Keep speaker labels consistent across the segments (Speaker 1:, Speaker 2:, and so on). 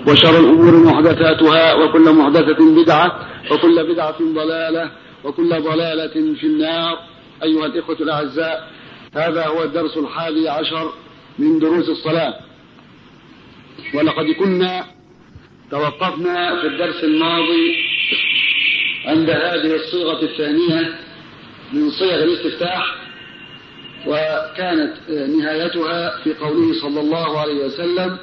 Speaker 1: وشر الأمور محدثاتها وكل محدثة بدعة وكل بدعة ضلالة وكل ضلالة في النار أيها الإخوة الأعزاء هذا هو الدرس الحادي عشر من دروس الصلاة ولقد كنا توقفنا في الدرس الماضي عند هذه الصيغة الثانية من صيغ الاستفتاح وكانت نهايتها في قوله صلى الله عليه وسلم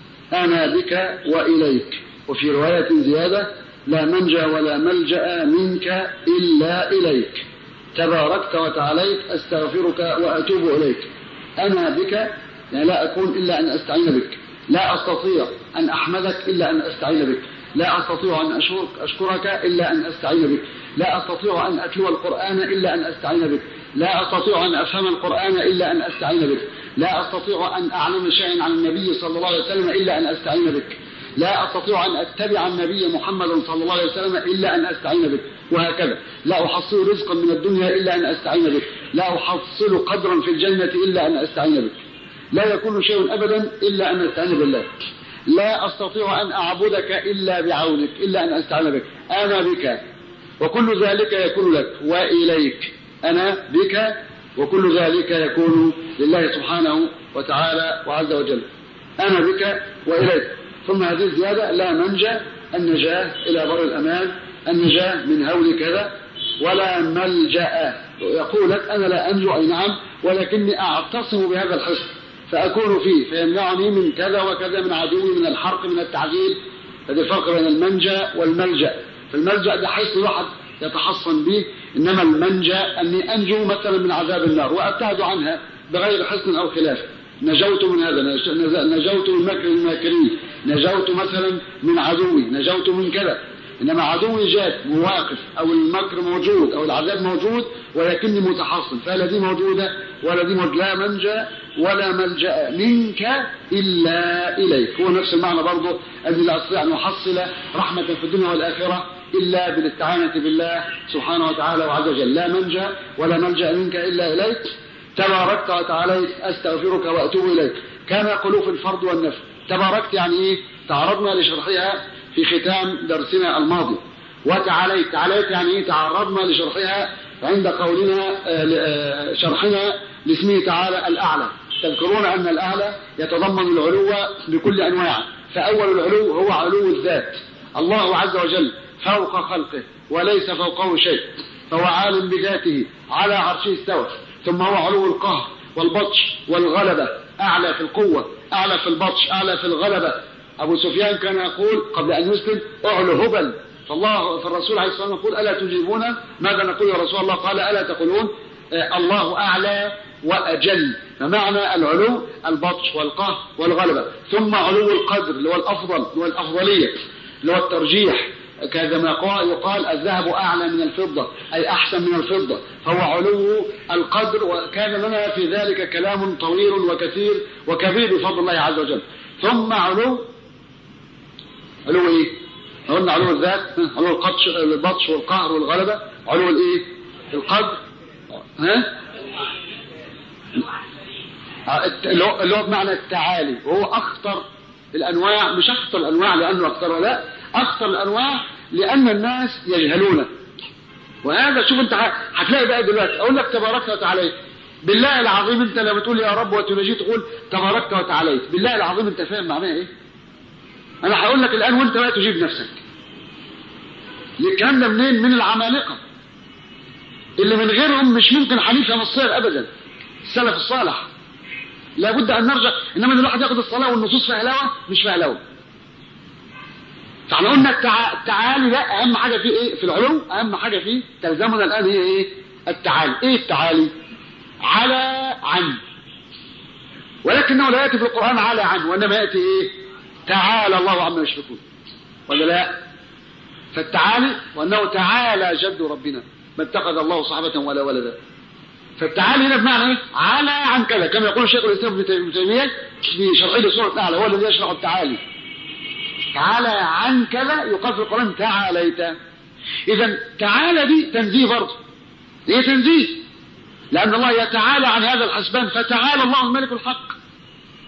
Speaker 1: أنا بك وإليك وفي رواية زيادة لا منجى ولا ملجأ منك إلا إليك تباركت وتعاليت أستغفرك وأتوب إليك أنا بك يعني لا أكون إلا أن أستعين بك لا أستطيع أن أحمدك إلا أن أستعين بك لا أستطيع أن أشكرك, أشكرك إلا أن أستعين بك لا أستطيع أن أتلو القرآن إلا أن أستعين بك لا أستطيع أن أفهم القرآن إلا أن أستعين بك لا أستطيع أن أعلم شيئا عن النبي صلى الله عليه وسلم إلا أن أستعين بك لا أستطيع أن أتبع النبي محمد صلى الله عليه وسلم إلا أن أستعين بك وهكذا لا أحصل رزقا من الدنيا إلا أن أستعين بك لا أحصل قدرا في الجنة إلا أن أستعين بك لا يكون شيء أبدا إلا أن أستعين بالله لا أستطيع أن أعبدك إلا بعونك إلا أن أستعين بك أنا بك وكل ذلك يكون لك وإليك أنا بك وكل ذلك يكون لله سبحانه وتعالى وعز وجل أنا بك وإليك ثم هذه الزيادة لا منجى النجاة إلى بر الأمان النجاة من هول كذا ولا ملجأ يقول لك أنا لا أنجو أي نعم ولكني أعتصم بهذا الحصن فأكون فيه فيمنعني من كذا وكذا من عدوي من الحرق من التعذيب هذا الفرق بين المنجى والملجأ فالملجأ ده حيث الواحد يتحصن به إنما المنجى أني أنجو مثلا من عذاب النار وأبتعد عنها بغير حصن أو خلاف نجوت من هذا نجوت من مكر الماكرين نجوت مثلا من عدوي نجوت من كذا إنما عدوي جات مواقف أو المكر موجود أو العذاب موجود ولكني متحصن فلا دي موجودة ولا دي موجودة لا منجى ولا ملجأ منك إلا إليك هو نفس المعنى برضه أن لا أستطيع أن أحصل رحمة في الدنيا والآخرة إلا بالاستعانة بالله سبحانه وتعالى وعز وجل لا منجى ولا ملجأ منك إلا إليك تباركت وتعاليت أستغفرك وأتوب إليك كان يقول في الفرض والنفل تباركت يعني إيه تعرضنا لشرحها في ختام درسنا الماضي وتعاليت تعاليت يعني إيه تعرضنا لشرحها عند قولنا شرحنا لاسمه تعالى الأعلى تذكرون أن الأعلى يتضمن العلو بكل أنواعه فأول العلو هو علو الذات الله عز وجل فوق خلقه وليس فوقه شيء فهو عالم بذاته على عرشه استوى ثم هو علو القهر والبطش والغلبة أعلى في القوة أعلى في البطش أعلى في الغلبة أبو سفيان كان يقول قبل أن يسلم أعلى هبل فالله فالرسول عليه الصلاة والسلام يقول ألا تجيبون ماذا نقول يا رسول الله قال ألا تقولون آه الله أعلى وأجل فمعنى العلو البطش والقهر والغلبة ثم علو القدر اللي هو الأفضل اللي هو الأفضلية اللي هو الترجيح كما يقال الذهب أعلى من الفضة أي أحسن من الفضة فهو علو القدر وكان لنا في ذلك كلام طويل وكثير وكبير بفضل الله عز وجل ثم علو علو ايه قلنا علو الذات علو القطش البطش والقهر والغلبة علو الايه القدر ها اللي هو بمعنى التعالي وهو اخطر الانواع مش اخطر الانواع لانه اخطر لا اخطر الانواع لان الناس يجهلونه وهذا شوف انت هتلاقي بقى دلوقتي اقول لك تباركت وتعاليت بالله العظيم انت لما تقول يا رب وتناجي تقول تباركت وتعاليت بالله العظيم انت فاهم معناها ايه انا هقول لك الان وانت بقى تجيب نفسك الكلام ده منين من العمالقه اللي من غيرهم مش ممكن حديث ينصير ابدا السلف الصالح لابد ان نرجع انما ان الواحد ياخد الصلاه والنصوص في هلاوه مش في هلاوه فاحنا قلنا التع... التعالي ده اهم حاجه فيه ايه في العلو اهم حاجه فيه تلزمنا الان هي ايه التعالي ايه التعالي على عن ولكنه لا ياتي في القران على عن وانما ياتي ايه تعالى الله عما يشركون ولا لا فالتعالي وانه تعالى جد ربنا ما اتخذ الله صحبه ولا ولدا فالتعالي هنا بمعنى ايه على عن كذا كما يقول الشيخ الاسلام ابن تيميه في شرحه سوره الاعلى هو الذي يشرح التعالي تعالى عن كذا يقال في القرآن تعاليت إذا تعالى دي تنزيه برضه هي تنزيه لأن الله يتعالى عن هذا الحسبان فتعالى الله الملك الحق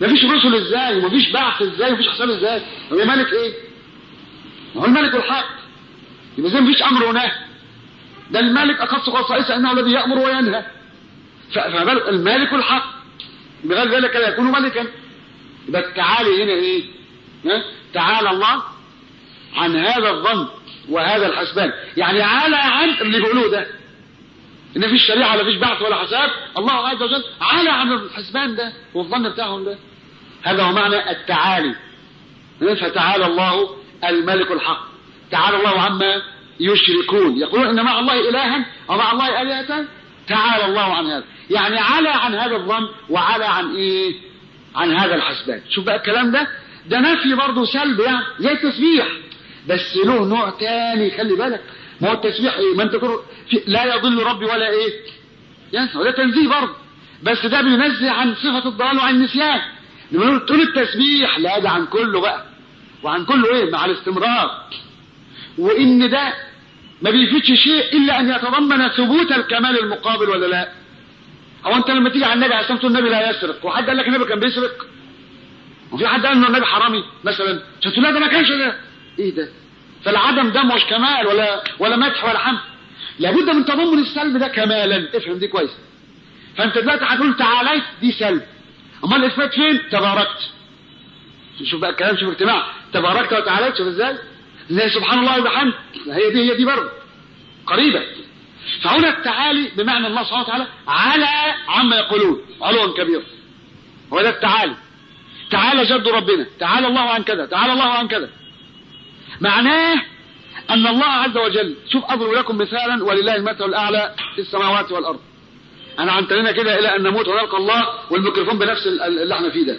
Speaker 1: مفيش رسل ازاي ومفيش بعث ازاي ومفيش حساب ازاي طب يا ملك ايه هو الملك الحق يبقى زي مفيش امر ونهي ده الملك اخص خصائصه انه الذي يامر وينهى فالمالك الحق بغير ذلك لا يكون ملكا يبقى التعالي هنا ايه ها؟ تعالى الله عن هذا الظن وهذا الحسبان يعني على عن اللي بيقولوه ده ان فيش شريعه ولا فيش بعث ولا حساب الله عز وجل على عن الحسبان ده والظن بتاعهم ده هذا هو معنى التعالي فتعالى الله الملك الحق تعالى الله عما يشركون يقولون ان مع الله الها ومع الله الهه تعالى الله عن هذا يعني على عن هذا الظن وعلى عن ايه عن هذا الحسبان شوف بقى الكلام ده ده نفي برضه سلب يعني زي التسبيح بس له نوع تاني خلي بالك ما هو التسبيح ايه ما انت تقول لا يضل ربي ولا ايه ينسى وده تنزيه برضه بس ده بينزه عن صفة الضلال وعن النسيان لما تقول التسبيح لا ده عن كله بقى وعن كله ايه مع الاستمرار وان ده ما بيفيدش شيء الا ان يتضمن ثبوت الكمال المقابل ولا لا هو انت لما تيجي على النبي عليه الصلاه النبي لا يسرق وحد قال لك النبي كان بيسرق وفي حد قال انه النبي حرامي مثلا عشان لا ده ما كانش ده ايه ده فالعدم ده مش كمال ولا ولا مدح ولا حمد لابد من تضمن السلب ده كمالا افهم دي كويس فانت دلوقتي هتقول تعاليت دي سلب امال الاثبات فين تباركت شوف بقى الكلام شوف اجتماع تباركت وتعاليت شوف ازاي زي سبحان الله وبحمد هي دي هي دي برضه قريبه فهنا التعالي بمعنى الله سبحانه وتعالى على عما يقولون علوا كبيرا هو ده التعالي تعالى جد ربنا تعالى الله عن كذا تعالى الله عن كذا معناه أن الله عز وجل شوف أضرب لكم مثالا ولله المثل الأعلى في السماوات والأرض أنا عنتلنا كده إلى أن نموت ونلقى الله والميكروفون بنفس اللي احنا فيه ده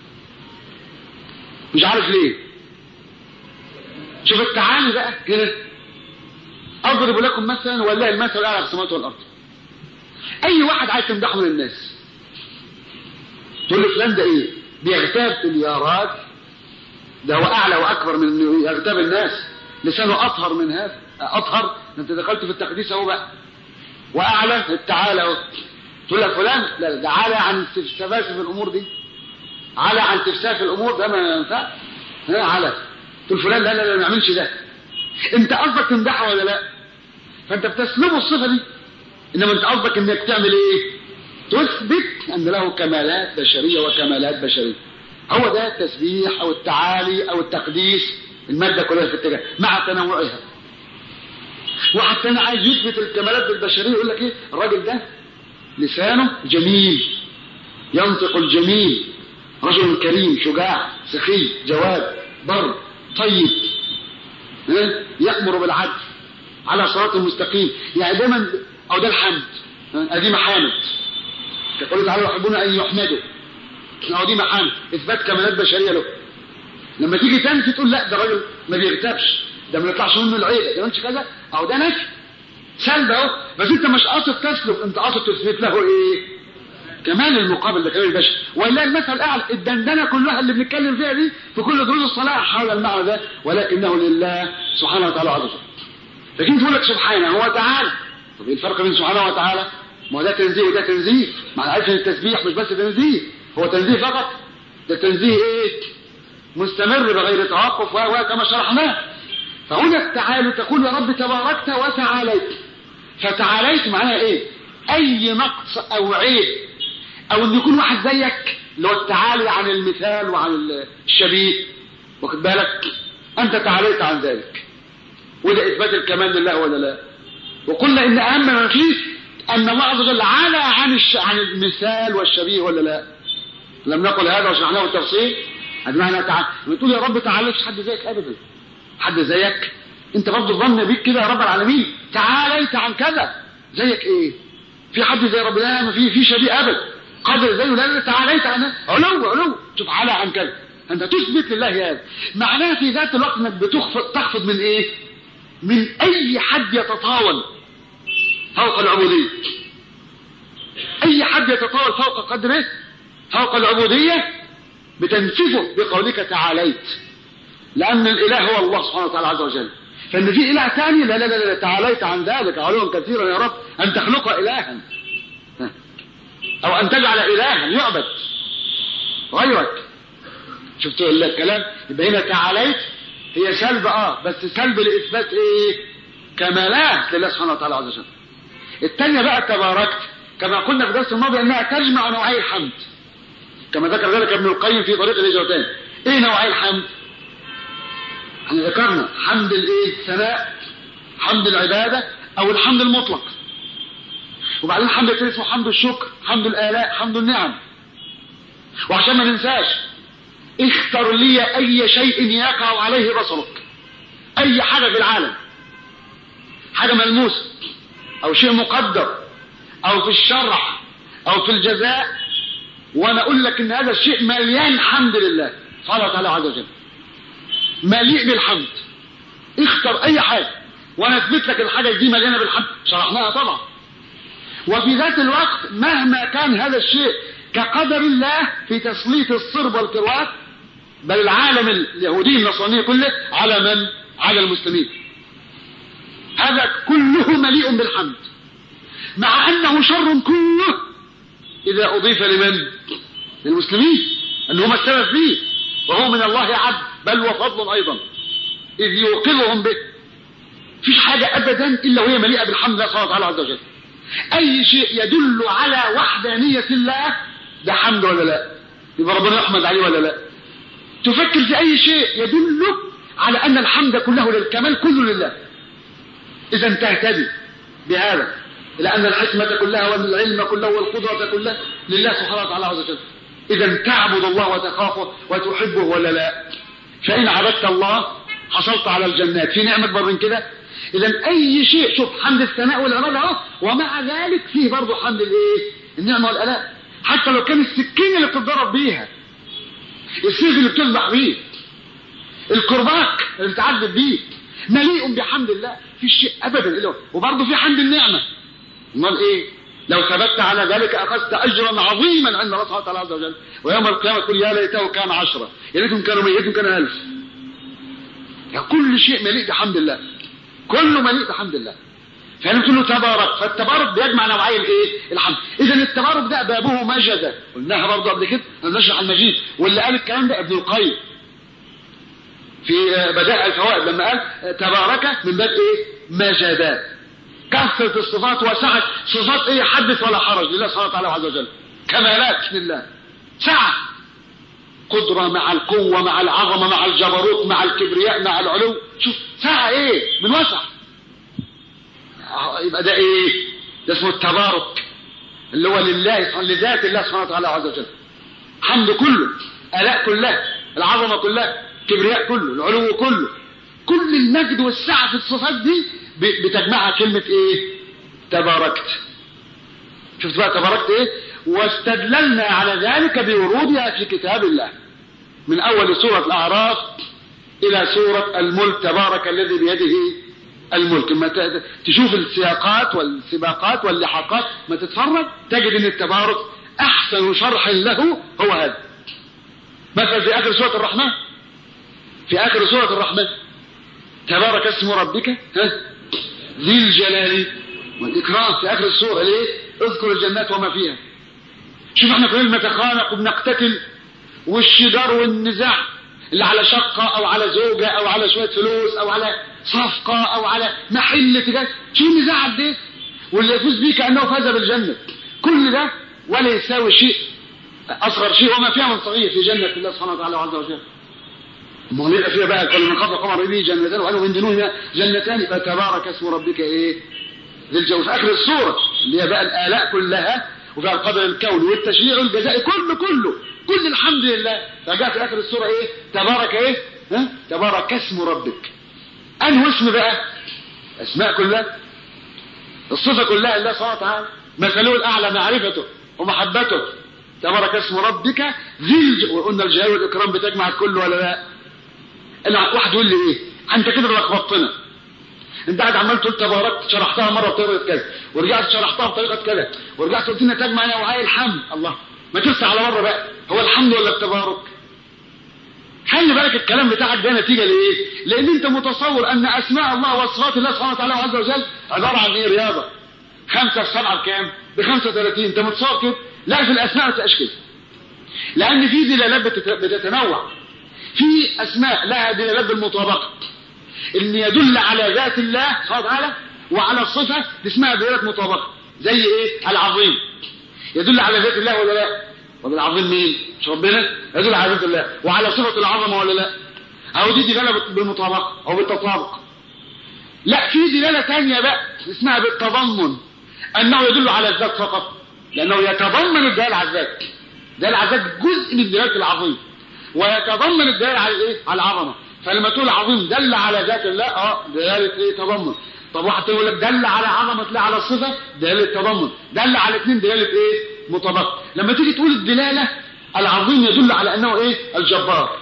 Speaker 1: مش عارف ليه شوف التعالي بقى كده أضرب لكم مثلا ولله المثل الأعلى في السماوات والأرض أي واحد عايز تمدحه من الناس تقول له فلان ده إيه بيغتاب مليارات ده هو اعلى واكبر من انه يغتاب الناس لسانه اطهر من هذا اطهر انت دخلت في التقديس اهو بقى واعلى تعالى اهو تقول لك فلان لا ده عالى عن سفاسف الامور دي عالى عن تفساف الامور ده ما ينفعش ها على تقول فلان لا لا لا ما يعملش ده انت قصدك تمدحه ولا لا فانت بتسلبه الصفه دي انما انت قصدك انك تعمل ايه تثبت ان له كمالات بشريه وكمالات بشريه هو ده التسبيح او التعالي او التقديس المادة كلها في اتجاه مع تنوعها واحد تاني عايز يثبت الكمالات البشرية يقول لك ايه الراجل ده لسانه جميل ينطق الجميل رجل كريم شجاع سخي جواد بر طيب يأمر بالعدل على صراط المستقيم يعني دايما او ده الحمد ادي محامد يقول تعالى يحبون ان يحمدوا اهو دي محامد اثبات كمالات بشريه له لما تيجي تنفي تقول لا ده راجل ما بيغتابش ده ما يطلعش منه العيبه ده مش كذا اهو ده نفي سلب اهو بس انت مش قاصد تسلب انت قاصد تثبت له ايه كمال المقابل لكمال البشر ولله المثل الاعلى الدندنه كلها اللي بنتكلم فيها دي في كل دروس الصلاه حول المعنى ده ولكنه لله سبحانه وتعالى عز وجل لكن تقول لك سبحانه وتعالى طب ايه الفرق بين سبحانه وتعالى ما هو ده تنزيه وده تنزيه ما عارف ان التسبيح مش بس تنزيه هو تنزيه فقط ده تنزيه ايه مستمر بغير توقف و كما شرحناه فهنا التعالي تقول يا رب تباركت وتعاليت فتعاليت معناها ايه اي نقص او عيب او ان يكون واحد زيك اللي هو التعالي عن المثال وعن الشبيه واخد بالك انت تعاليت عن ذلك وده اثبات الكمال لله ولا لا وقلنا ان اهم ما فيه ان الله عز وجل علا عن الش... عن المثال والشبيه ولا لا لم نقل هذا وشرحناه بالتفصيل هذا معنى تعالى لما تقول يا رب تعالى مش حد زيك ابدا حد زيك انت برضه ظن بيك كده يا رب العالمين تعاليت عن كذا زيك ايه في حد زي رب لا ما في في شبيه ابدا قادر زيه لا لا تعاليت عن علو علو شوف على عن كذا انت تثبت لله هذا معناه في ذات الوقت انك بتخفض تخفض من ايه من اي حد يتطاول فوق العبوديه اي حد يتطاول فوق قدره فوق العبوديه بتنسفه بقولك تعاليت لأن الإله هو الله سبحانه وتعالى عز وجل فإن في إله ثاني لا لا لا, لا تعاليت عن ذلك علوا كثيرا يا رب أن تخلق إلها أو أن تجعل إلها يعبد غيرك شفتوا الكلام يبقى هنا تعاليت هي سلب اه بس سلب لاثبات ايه كمالات لله سبحانه وتعالى عز وجل الثانيه بقى تباركت كما قلنا في الدرس الماضي انها تجمع نوعي الحمد كما ذكر ذلك ابن القيم في طريق الهجرتين ايه نوعي الحمد احنا ذكرنا حمد الايه الثناء حمد العباده او الحمد المطلق وبعدين حمد الثاني اسمه حمد الشكر حمد الالاء حمد النعم وعشان ما ننساش اختر لي اي شيء يقع عليه بصرك اي حاجه في العالم حاجه ملموسه او شيء مقدر او في الشرع او في الجزاء وانا اقول لك ان هذا الشيء مليان حمد لله سبحانه وتعالى عز وجل مليء بالحمد اختر اي حاجه وانا اثبت لك الحاجه دي مليانه بالحمد شرحناها طبعا وفي ذات الوقت مهما كان هذا الشيء كقدر الله في تسليط الصرب والكروات بل العالم اليهودي النصراني كله على من؟ على المسلمين هذا كله مليء بالحمد مع انه شر كله اذا اضيف لمن؟ للمسلمين ان هم السبب فيه وهو من الله عبد بل وفضل ايضا اذ يوقظهم به فيش حاجة ابدا الا وهي مليئة بالحمد لله سبحانه وتعالى عز وجل اي شيء يدل على وحدانية الله ده حمد ولا لا يبقى ربنا يحمد عليه ولا لا تفكر في اي شيء يدل على ان الحمد كله للكمال كله لله اذا تهتدي بهذا الى ان الحكمة كلها والعلم كله والقدرة كلها لله سبحانه وتعالى عز وجل اذا تعبد الله وتخافه وتحبه ولا لا فان عبدت الله حصلت على الجنات في نعمة بر من كده اذا اي شيء شوف حمد الثناء والعبادة اهو ومع ذلك فيه برضه حمد الايه النعمة والالاء حتى لو كان السكين اللي بتتضرب بيها السيف اللي بتذبح بيه الكرباك اللي بتعذب بيه مليء بحمد الله في شيء ابدا الا وبرضه في حمد النعمه امال ايه لو ثبت على ذلك اخذت اجرا عظيما عند الله سبحانه وتعالى عز وجل ويوم القيامه تقول يا ليته كان عشرة يا ليتهم كانوا ميتهم كان ألف يعني كل شيء مليء بحمد الله كله مليء بحمد الله فهنا كله تبارك فالتبارك بيجمع نوعي الايه الحمد اذا التبارك ده بابه مجد قلناها برضه قبل كده نشرح المجيد واللي قال الكلام ده ابن القيم في بدائع الفوائد لما قال تبارك من باب ايه مجدات كثرة الصفات وسعة صفات ايه حدث ولا حرج لله سبحانه وتعالى عز وجل كمالات لله سعة قدرة مع القوة مع العظمة مع الجبروت مع الكبرياء مع العلو شوف سعة ايه من وسع يبقى ده ايه ده اسمه التبارك اللي هو لله لذات الله سبحانه وتعالى عز وجل حمد كله الاء كلها العظمه كلها الكبرياء كله العلو كله كل المجد والسعه في الصفات دي بتجمعها كلمه ايه تباركت شفت بقى تباركت ايه واستدللنا على ذلك بورودها في كتاب الله من اول سوره الاعراف الى سوره الملك تبارك الذي بيده الملك لما تشوف السياقات والسباقات واللحاقات ما تتفرج تجد ان التبارك احسن شرح له هو هذا مثلا في اخر سورة الرحمن في اخر سورة الرحمن تبارك اسم ربك ها ذي الجلال والاكرام في اخر السورة ليه اذكر الجنات وما فيها شوف احنا كلنا نتخانق وبنقتتل والشجار والنزاع اللي على شقة او على زوجة او على شوية فلوس او على صفقة او على محل تجاه شو النزاع قد ايه واللي يفوز بيه كأنه فاز بالجنة كل ده ولا يساوي شيء اصغر شيء وما فيها من صغير في جنة الله سبحانه وتعالى عز وجل ما هو فيها بقى كل من خاف قمر به جنتان وعنه من دونهما جنتان فتبارك اسم ربك ايه ذي الجو في اخر السورة اللي هي بقى الالاء كلها وفيها القدر الكوني والتشريع والجزاء كله كله كل الحمد لله فجاء في اخر السورة ايه تبارك ايه ها تبارك اسم ربك انه اسم بقى اسماء كلها الصفة كلها لله سبحانه وتعالى مثله الاعلى معرفته ومحبته تبارك اسم ربك ذي الج... وقلنا الجلال والاكرام بتجمع الكل ولا لا انا واحد يقول لي ايه انت كده لخبطتنا انت قاعد عمال تقول تبارك شرحتها مره بطريقه كذا ورجعت شرحتها بطريقه كذا ورجعت قلت لنا تجمع نوعي الحمد الله ما ترسى على مره بقى هو الحمد ولا التبارك خلي بالك الكلام بتاعك ده نتيجة لإيه؟ لأن أنت متصور أن أسماء الله وصفات الله سبحانه وتعالى عز وجل عبارة عن إيه رياضة؟ خمسة في سبعة بكام؟ ب 35 أنت متصور كده؟ لا في الأسماء ما تبقاش كده. لأن في دلالات بتتنوع في أسماء لها دلالات بالمطابقة إن يدل على ذات الله سبحانه وتعالى وعلى الصفة اسمها دلالة مطابقة زي إيه العظيم يدل على ذات الله ولا لا طب العظيم مين مش ربنا يدل على ذات الله وعلى صفة العظمة ولا لا أو دي دلالة بالمطابقة أو بالتطابق لا في دلالة ثانية بقى اسمها بالتضمن أنه يدل على الذات فقط لأنه يتضمن الدلالة على الذات دلالة على الذات جزء من دلالة العظيم ويتضمن الدلالة على الايه على العظمة فلما تقول عظيم دل على ذات الله اه دلالة ايه تضمن طب واحد يقول لك دل على عظمة الله على الصفة دلالة تضمن دل على اثنين دلالة ايه مطابقة لما تيجي تقول الدلالة العظيم يدل على انه ايه الجبار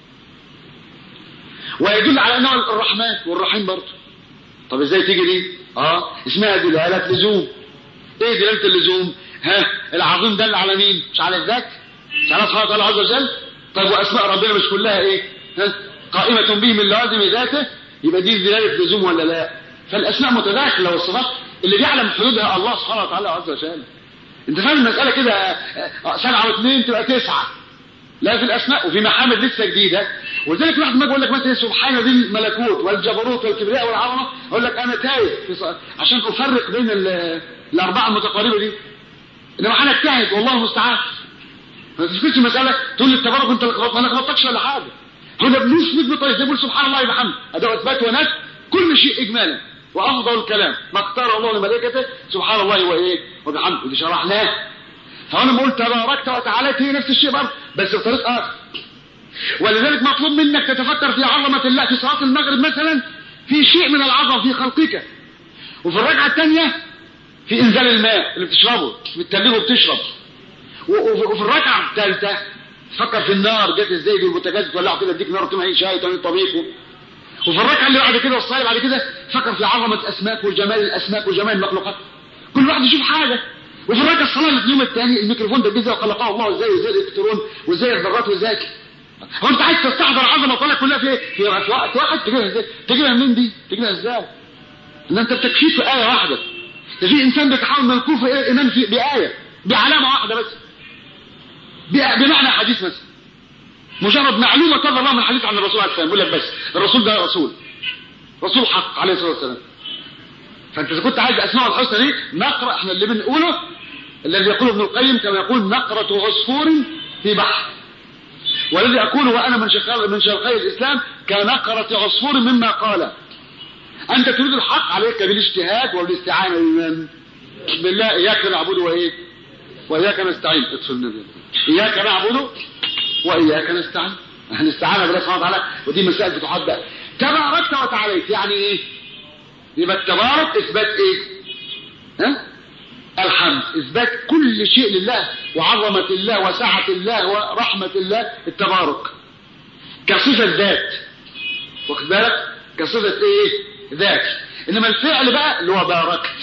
Speaker 1: ويدل على انه الرحمن والرحيم برضه طب ازاي تيجي دي اه اسمها دلالة لزوم ايه دلالة اللزوم ها العظيم دل على مين مش على الذات مش على سبحانه وتعالى عز وجل طيب واسماء ربنا مش كلها ايه ها قائمة به من لوازم ذاته يبقى دي دلالة لزوم ولا لا فالاسماء متداخلة والصفات اللي بيعلم حدودها الله سبحانه وتعالى عز وجل انت فاهم المسألة كده سبعة واثنين تبقى تسعة لا في الاسماء وفي محامد لسه جديدة ولذلك واحد ما يقول لك مثلا سبحان ذي الملكوت والجبروت والكبرياء والعظمة اقول لك انا تايه في ص... عشان افرق بين الاربعة المتقاربة دي انما انا اجتهد والله المستعان ما تفكرش مسألة تقول لي التبارك انت ما انا غلطتش ولا حاجة هنا بنثبت بطريقة يقول سبحان الله وبحمده اداء اثبات ونفي كل شيء اجمالا وافضل الكلام ما اختار الله لملائكته سبحان الله وايه وبحمده ودي شرحناه فانا ما قلت تباركت وتعالى هي نفس الشيء برضه بس بطريق اخر ولذلك مطلوب منك تتفكر في عظمة الله في صلاة المغرب مثلا في شيء من العظمة في خلقك وفي الركعة الثانية في انزال الماء اللي بتشربه بتتلجه وبتشرب وفي الركعة الثالثة تفكر في النار جت ازاي دي البوتاجاز تولعه كده تديك نار تمعي شاي تعمل طبيخه وفي الركعة اللي بعد كده والصلاة بعد كده فكر في عظمة اسماك وجمال الاسماك وجمال المخلوقات كل واحد يشوف حاجة وفي الركعة الصلاة اللي في اليوم الثاني الميكروفون ده جزء وخلقه الله ازاي وازاي الالكترون وازاي الذرات وازاي هو انت عايز تستحضر عظمة الله كلها في في وقت واحد تجيبها ازاي تجيبها منين دي تجيبها ازاي ان انت بتكفيه في آية واحدة ده في انسان بيتحول من الكوفة الى الايمان في بآية بعلامة واحدة بس بمعنى حديث مثلا مجرد معلومة كذا الله من حديث عن الرسول عليه السلام يقول لك بس الرسول ده رسول رسول حق عليه الصلاة والسلام فانت اذا كنت عايز اسماء الحسنى دي نقرأ احنا اللي بنقوله الذي يقول ابن القيم كما يقول نقرة عصفور في بحر والذي أقوله وأنا من شرقي من شرقي الإسلام كنقرة عصفور مما قال أنت تريد الحق عليك بالاجتهاد والاستعانة بالله بالله إياك نعبد وإيه وإياك نستعين اطفل النبي إياك نعبد وإياك نستعين هنستعانى بالله سبحانه وتعالى ودي مسائل بتحدى تباركت وتعاليت يعني إيه يبقى التبارك إثبات إيه ها الحمد إثبات كل شيء لله وعظمة الله وسعة الله ورحمة الله التبارك كصفة ذات واخد بالك كصفة ايه ذات انما الفعل بقى اللي هو باركت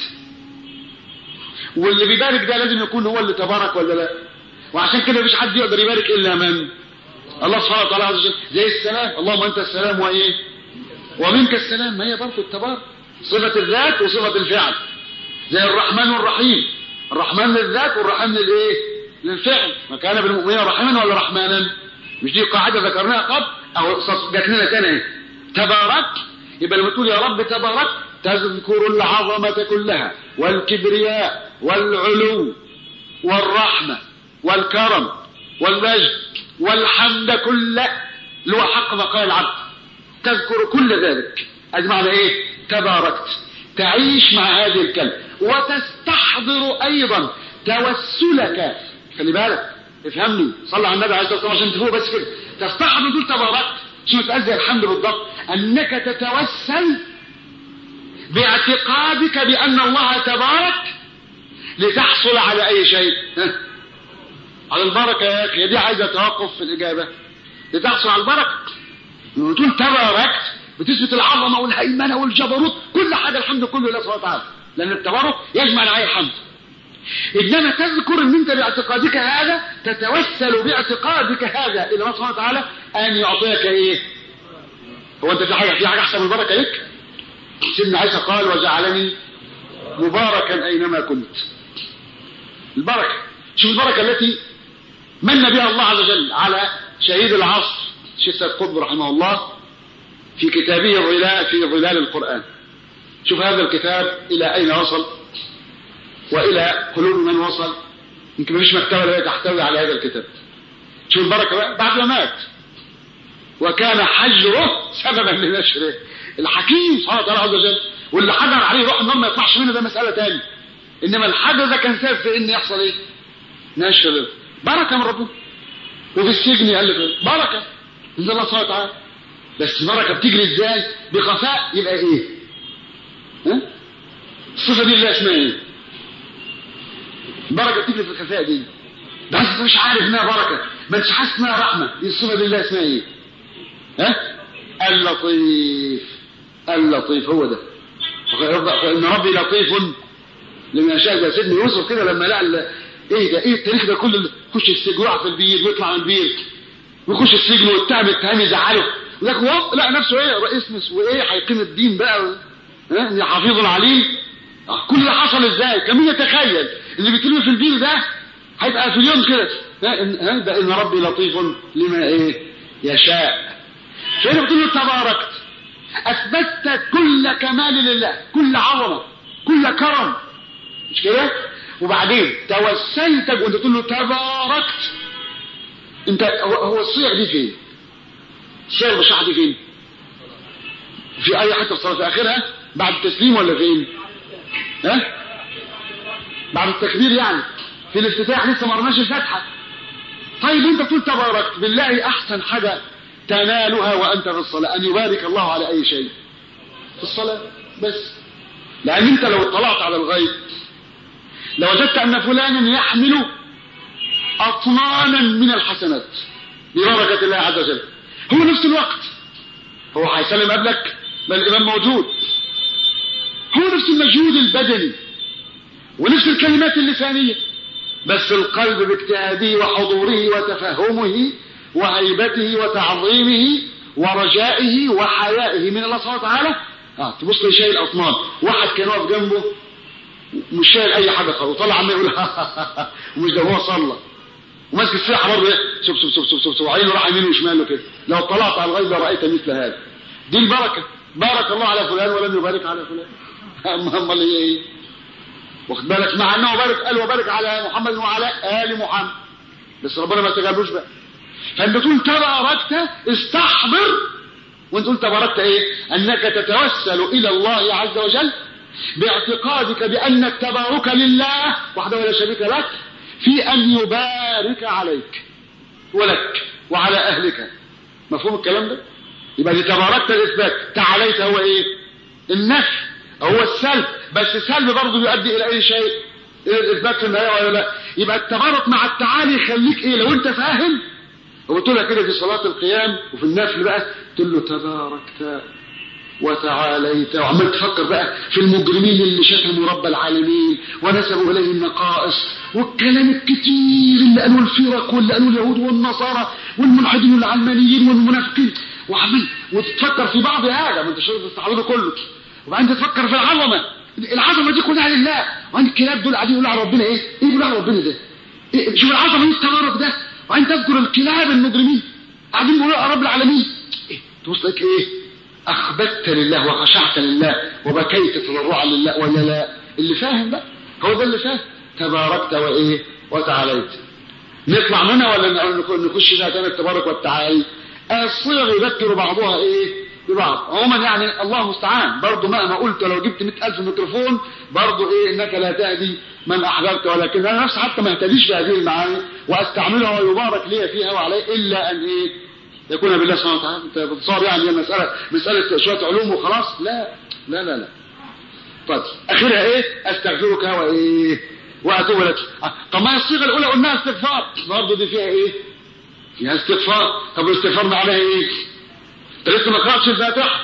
Speaker 1: واللي بيبارك ده لازم يكون هو اللي تبارك ولا لا وعشان كده مفيش حد يقدر يبارك الا من الله سبحانه وتعالى عز وجل زي السلام اللهم انت السلام وايه ومنك السلام ما هي برضه التبارك صفة الذات وصفة الفعل زي الرحمن والرحيم الرحمن للذات والرحمن للايه للفعل ما كان بالمؤمنين رحمنا ولا رحمانا مش دي قاعدة ذكرناها قبل او جات لنا تاني تبارك يبقى لما تقول يا رب تبارك تذكر العظمة كلها والكبرياء والعلو والرحمة والكرم والمجد والحمد كله اللي هو حق بقاء العبد تذكر كل ذلك أجمعنا ايه تباركت تعيش مع هذه الكلمة وتستحضر ايضا توسلك خلي بالك افهمني صلى على النبي عليه الصلاه والسلام عشان تفوق بس كده تستحضر دول تبارك شو تأذي الحمد بالضبط انك تتوسل باعتقادك بان الله تبارك لتحصل على اي شيء على البركه يا اخي دي عايزه توقف في الاجابه لتحصل على البركه لما تقول تباركت بتثبت العظمه والهيمنه والجبروت كل حاجه الحمد كله لله سبحانه وتعالى لأن التبرك يجمع العين الحمد إنما تذكر أن أنت باعتقادك هذا تتوسل باعتقادك هذا إلى الله سبحانه وتعالى أن يعطيك إيه هو أنت في حاجة في حاجة أحسن من البركة لك سيدنا عيسى قال وجعلني مباركا أينما كنت البركة شوف البركة التي من بها الله عز وجل على شهيد العصر الشيخ سيد قطب رحمه الله في كتابه الظلال في ظلال القرآن شوف هذا الكتاب إلى أين وصل وإلى قلوب من وصل يمكن مفيش مكتبة لا تحتوي على هذا الكتاب شوف البركة بقى بعد ما مات وكان حجره سببا لنشره الحكيم سبحانه وتعالى عز وجل واللي حجر عليه روح النار ما يطلعش منه ده مسألة تانية إنما الحجر ده كان سبب في إن يحصل إيه؟ نشر بركة من ربنا وفي السجن يألف بركة من الله سبحانه وتعالى بس بركة بتجري إزاي؟ بخفاء يبقى إيه؟ ها؟ الصفة دي اللي اسمها إيه؟ بركة بتجري في الخفاء دي بس مش عارف انها بركة ما انتش حاسس انها رحمة دي الصفة دي اللي اسمها ايه ها اللطيف اللطيف هو ده ان ربي لطيف لما يشاء زي سيدنا يوسف كده لما لقى ايه ده ايه التاريخ ده كله يخش السجن ويقع في البير ويطلع من البير ويخش السجن والتهم التهم يزعله لكن هو لقى نفسه ايه رئيس مصر وايه هيقيم الدين بقى ها حفيظ عليم كل ده حصل ازاي كان مين يتخيل اللي بيترمي في البير ده هيبقى في اليوم كده ده ان ربي لطيف لما ايه يشاء فهنا بتقول له تباركت اثبتت كل كمال لله كل عظمه كل كرم مش كده وبعدين توسلت وانت تقول له تباركت انت هو, هو الصيغ دي فين الصيغ المشاعر دي فين في اي حته في الصلاه في اخرها بعد التسليم ولا فين ها بعد التكبير يعني في الافتتاح لسه ما قرناش الفاتحه طيب انت تقول تباركت بالله احسن حاجه تنالها وانت في الصلاه ان يبارك الله على اي شيء في الصلاه بس لان انت لو اطلعت على الغيب لوجدت ان فلانا يحمل اطنانا من الحسنات ببركه الله عز وجل هو نفس الوقت هو هيسلم قبلك ما الامام موجود هو نفس المجهود البدني ونفس الكلمات اللسانيه بس القلب باجتهاده وحضوره وتفهمه وهيبته وتعظيمه ورجائه وحيائه من الله سبحانه وتعالى اه تبص لشايل اطنان واحد كان واقف جنبه مش شايل اي حاجه خالص وطلع عمال يقول ومش ده هو صلى وماسك السلاح برضه شوف شوف شوف شوف شوف وعينه راح يمين وشمال كده لو طلعت على الغيب رايت مثل هذا دي البركه بارك الله على فلان ولم يبارك على فلان اما اللي هي ايه واخد بالك مع انه بارك قال وبارك على محمد وعلى ال محمد بس ربنا ما استجابلوش بقى فانت تقول تباركت استحضر وانت تقول تباركت ايه انك تتوسل الى الله عز وجل باعتقادك بان التبارك لله وحده ولا شريك لك في ان يبارك عليك ولك وعلى اهلك مفهوم الكلام ده يبقى دي تباركت الاثبات تعاليت هو ايه النفي هو السلب بس السلب برضه يؤدي الى اي شيء الى الاثبات في النهايه ولا لا يبقى التبارك مع التعالي يخليك ايه لو انت فاهم وقلت لها كده في صلاه القيام وفي النفل بقى تقول له تباركت وتعاليت وعمال تفكر بقى في المجرمين اللي شتموا رب العالمين ونسبوا اليه النقائص والكلام الكتير اللي قالوا الفرق واللي قالوا اليهود والنصارى والملحدين والعلمانيين والمنافقين وعمال وتفكر في بعض هذا ما انت شايف تستحضره كله وبعدين تفكر في العظمه العظمه دي كلها لله وبعدين الكلاب دول قاعدين يقولوا على ربنا ايه؟ ايه يقولوا على ربنا ده؟ إيه شوف العظمه دي التبارك ده وبعدين تذكر الكلاب المجرمين قاعدين بيقولوا يا رب العالمين ايه تبص لك ايه؟ اخبت لله وخشعت لله وبكيت تضرعا لله ولا لا؟ اللي فاهم بقى هو ده اللي فاهم تباركت وايه؟ وتعاليت نطلع منها ولا نخش فيها تاني التبارك والتعالي؟ الصيغ يذكر بعضها ايه؟ ببعض عموما يعني الله المستعان برضه مهما قلت لو جبت 100000 ميكروفون برضه ايه انك لا تهدي من احببت ولكن انا نفسي حتى ما اهتديش بهذه المعاني واستعملها ويبارك لي فيها وعلي الا ان ايه يكون بالله سبحانه وتعالى انت بتصار يعني مساله مساله شويه علوم وخلاص لا لا لا لا طيب اخرها ايه استغفرك وايه واتوب لك طب ما الصيغه الاولى قلناها استغفار برضه دي فيها ايه فيها استغفار طب الاستغفار معناها ايه انت لسه ما قراتش الفاتحه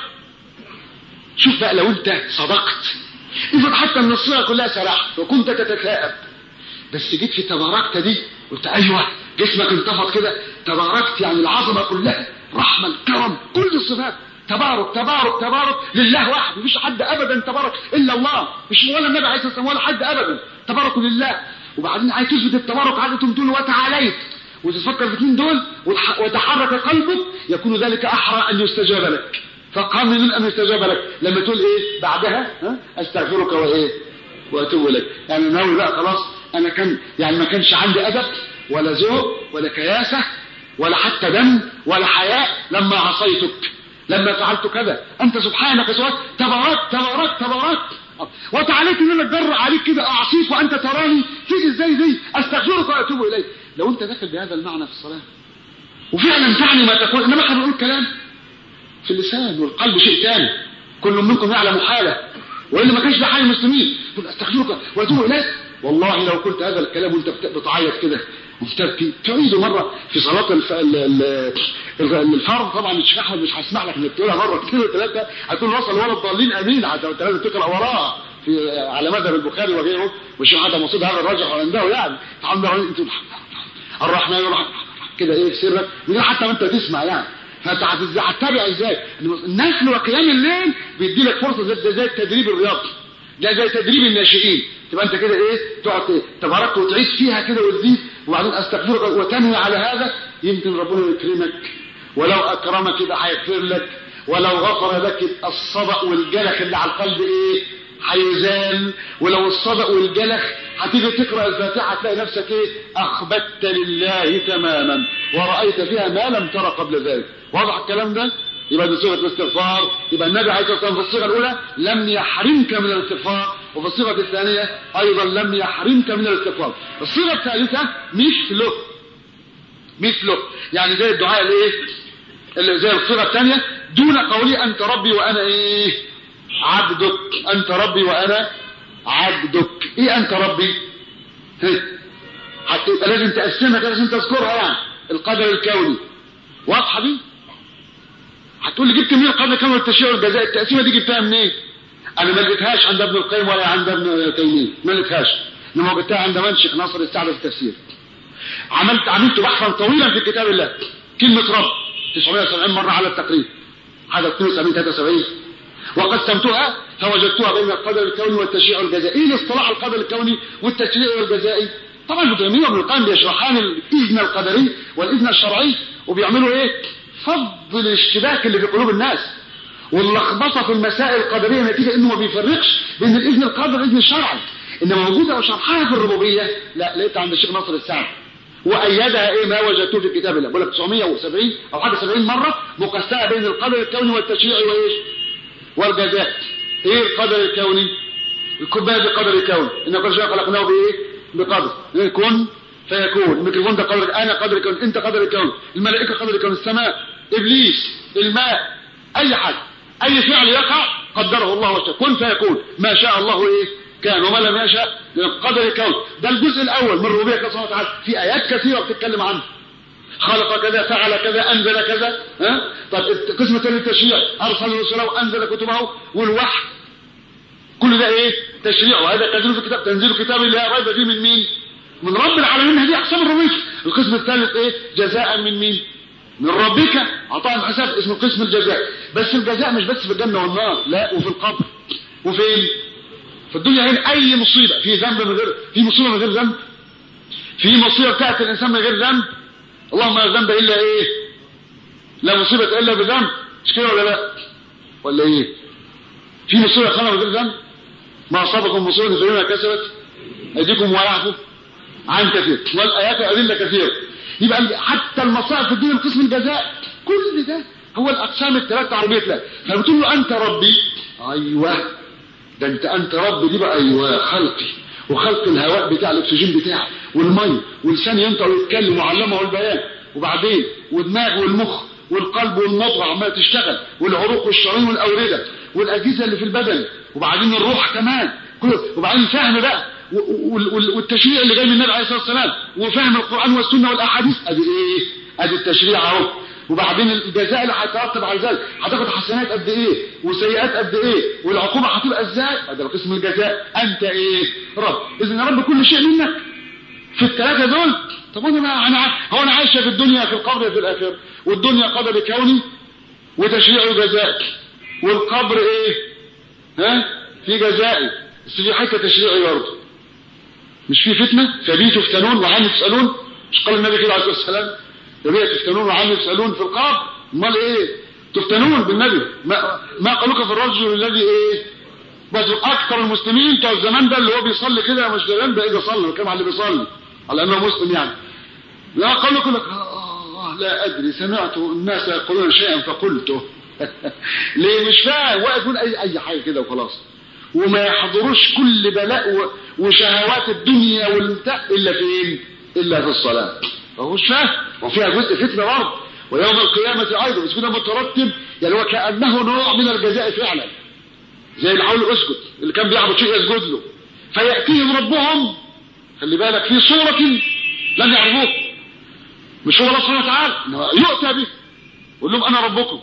Speaker 1: شوف بقى لو انت صدقت افرض حتى ان الصيغه كلها سرحت وكنت تتثاءب بس جيت في تباركت دي قلت ايوه جسمك انتفض كده تباركت يعني العظمه كلها رحمه الكرم كل الصفات تبارك تبارك تبارك لله وحده مفيش حد ابدا تبارك الا الله مش ولا النبي عليه الصلاه والسلام ولا حد ابدا تبارك لله وبعدين عايز تثبت التبارك عايز تقول وتعاليت وتفكر في الاثنين دول وتحرك قلبك يكون ذلك احرى ان يستجاب لك فقام من ان يستجاب لك لما تقول ايه بعدها ها استغفرك وايه واتوب اليك يعني ناوي بقى خلاص انا كان يعني ما كانش عندي ادب ولا ذوق ولا كياسه ولا حتى دم ولا حياء لما عصيتك لما فعلت كذا انت سبحانك سبحانك تبارك تبارك تبارك وتعاليت ان انا اتجرأ عليك كده اعصيك وانت تراني تيجي ازاي زي استغفرك واتوب اليك لو انت داخل بهذا المعنى في الصلاه وفعلا تعني ما تقول انما احنا بنقول كلام في اللسان والقلب شيء ثاني كل منكم يعلم حاله والا ما كانش ده حال المسلمين تقول استغفرك واتوب اليك والله لو قلت هذا الكلام وانت بتعيط كده وبتبكي تعيده مره في صلاه الف... الفرض طبعا الشيخ احمد مش هسمح لك انك تقولها مره اثنين وثلاثه هتكون وصل ولا الضالين امين حتى انت لازم تقرا وراها في على مذهب البخاري وغيره والشيخ هذا مقصود هذا الراجح عنده يعني تعالى انت الرحمن الرحيم كده ايه سرك من غير حتى ما انت تسمع يعني فانت هتتابع ازاي النسل وقيام الليل بيدي لك فرصه زي, زي التدريب الرياضي ده زي تدريب الناشئين تبقى انت كده ايه تقعد تبارك وتعيش فيها كده وتزيد وبعدين استغفرك وتنوي على هذا يمكن ربنا يكرمك ولو اكرمك يبقى هيغفر لك ولو غفر لك يبقى الصدق والجلخ اللي على القلب ايه هيزال ولو الصدق والجلخ هتيجي تقرا الفاتحه هتلاقي نفسك ايه اخبت لله تماما ورايت فيها ما لم ترى قبل ذلك واضح الكلام ده يبقى دي صيغه الاستغفار يبقى النبي عليه الصلاه والسلام في الصيغه الاولى لم يحرمك من الاستغفار وفي الصيغه الثانيه ايضا لم يحرمك من الاستغفار الصيغه الثالثه مثله مثله يعني زي الدعاء الايه اللي زي الصيغه الثانيه دون قولي انت ربي وانا ايه عبدك انت ربي وانا عبدك ايه انت ربي هتبقى لازم تقسمها كده لازم تذكرها يعني القدر الكوني واضحه دي هتقول لي جبت منين القدر الكوني والتشريع والجزاء التقسيمه دي جبتها منين انا ما لقيتهاش عند ابن القيم ولا عند ابن تيميه ما لقيتهاش انما وجدتها عند منشق ناصر السعد في التفسير عملت عملت بحثا طويلا في كتاب الله كلمه رب 970 مره على التقريب هذا 72 73 وقسمتها فوجدتها بين القدر الكوني والتشريع والجزائي ايه الاصطلاح القدر الكوني والتشريع والجزائي طبعا ابن تيميه وابن القيم بيشرحان الاذن القدري والاذن الشرعي وبيعملوا ايه فض الاشتباك اللي في قلوب الناس واللخبطه في المسائل القدريه نتيجه انه ما بيفرقش بين الاذن القدري والاذن الشرعي انما موجوده وشرحها في الربوبيه لا لقيتها عند الشيخ ناصر السعد وايدها ايه ما وجدته في كتاب الله بقول لك 970 او حاجه 70 مره مقسمه بين القدر الكوني والتشريع وايش والجزاء ايه القدر الكوني الكوبايه بقدر الكون ان كل شيء خلقناه بايه بقدر كن فيكون الميكروفون ده قدر انا قدر الكون انت قدر الكون الملائكه قدر الكون السماء ابليس الماء اي حاجه اي فعل يقع قدره الله وشاء كن فيكون ما شاء الله ايه كان وما لم يشاء قدر الكون ده الجزء الاول من ربوبيه الله سبحانه وتعالى في ايات كثيره بتتكلم عنه خلق كذا فعل كذا انزل كذا ها طب قسم ثاني التشريع ارسل رسله وانزل كتبه والوحي كل ده ايه تشريع وهذا تنزيل في كتاب تنزيل كتاب الله ريب فيه من مين من رب العالمين هذه اقسام الربوبيه القسم الثالث ايه جزاء من مين من ربك عطاء حساب اسمه قسم الجزاء بس الجزاء مش بس في الجنه والنار لا وفي القبر وفين في الدنيا هنا اي مصيبه في ذنب من غير في مصيبه من غير ذنب في مصيبه بتاعت الانسان من غير ذنب اللهم لا ذنب الا ايه لا مصيبه الا بذنب مش كده ولا لا ولا ايه في مصيبه خلق من غير ذنب ما اصابكم مصيبه فبما كسبت ايديكم ويعفو عن كثير والايات ادله كثيره يبقى حتى المصائب في الدين قسم الجزاء كل ده هو الاقسام الثلاثه عربيه لا فبتقول له انت ربي ايوه ده انت انت ربي دي بقى ايوه خلقي وخلق الهواء بتاع الاكسجين بتاعه والمي ولسان ينطق ويتكلم وعلمه البيان وبعدين ودماغ والمخ والقلب والمضغه عماله تشتغل والعروق والشرايين والاورده والاجهزه اللي في البدن وبعدين الروح كمان وبعدين الفهم بقى والتشريع اللي جاي من النبي عليه الصلاه والسلام وفهم القران والسنه والاحاديث ادي ايه ادي التشريع اهو وبعدين الجزاء اللي هيترتب على ذلك هتاخد حسنات قد ايه وسيئات قد ايه والعقوبه هتبقى ازاي هذا قسم الجزاء انت ايه رب اذا يا رب كل شيء منك في الثلاثه دول طب انا انا هو انا عايشه في الدنيا في القبر في الاخره والدنيا قدر كوني وتشريع وجزاء والقبر ايه ها في جزائي بس في حته تشريعي برضه مش في فتنه فبيه تفتنون وعن تسالون مش قال النبي كده عليه الصلاه والسلام النبي تفتنون وعم يسالون في القبر امال ايه تفتنون بالنبي ما, ما قالوك في الرجل الذي ايه بس اكثر المسلمين بتوع الزمان ده اللي هو بيصلي كده مش دريان ده اذا صلى كما على اللي بيصلي على انه مسلم يعني لا قالوا لك آه لا ادري سمعت الناس يقولون شيئا فقلته ليه مش فاهم واقف يقول اي اي حاجه كده وخلاص وما يحضروش كل بلاء وشهوات الدنيا والبتاع الا فين الا في الصلاه فهو مش فاهم وفيها جزء فتنه برضه ويوم القيامه ايضا بس كده مترتب يعني هو كانه نوع من الجزاء فعلا زي اللي حاول اسجد اللي كان بيعبد شيء يسجد له فياتيهم ربهم خلي بالك في صوره لم يعرفوه مش هو الله سبحانه وتعالى يؤتى به يقول لهم انا ربكم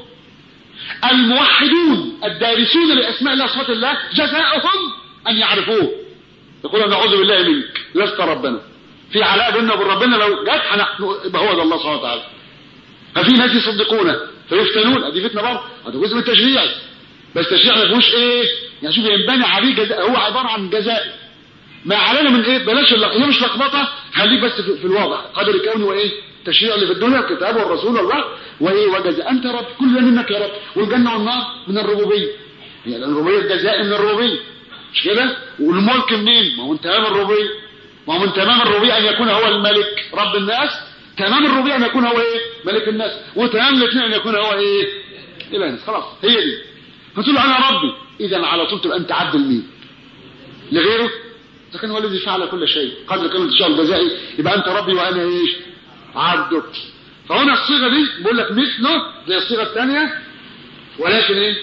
Speaker 1: الموحدون الدارسون لاسماء الله صفات الله جزاؤهم ان يعرفوه يقول نعوذ بالله منك لست ربنا في علاء بيننا وبين ربنا لو جت يبقى هو ده الله سبحانه وتعالى ففي ناس يصدقونه فيفتنون دي فتنه برضه هذا جزء من التشريع بس التشريع ما فيهوش ايه يعني شوف ينبني عليه جزاء هو عباره عن جزاء ما علينا من ايه بلاش اللق... هي مش لخبطه خليك بس في, في الواضح قدر الكون وايه التشريع اللي في الدنيا الكتاب والرسول الله وايه وجزاء انت رب كل منك يا رب والجنه والنار من الربوبيه يعني الربوبيه الجزاء من الربوبيه مش كده والملك منين ما هو من تمام الربوبيه ما هو من تمام الربوبيه ان يكون هو الملك رب الناس تمام الربوبيه ان يكون هو ايه ملك الناس وتمام الاثنين ان يكون هو ايه اله الناس خلاص هي دي فتقول له انا ربي اذا على طول تبقى انت عبد لمين لغيره ده كان هو الذي فعل كل شيء قبل كلمه الشيء الجزائي يبقى انت ربي وانا ايش عبدك فهنا الصيغه دي بيقول لك مثله زي الصيغه الثانيه ولكن ايه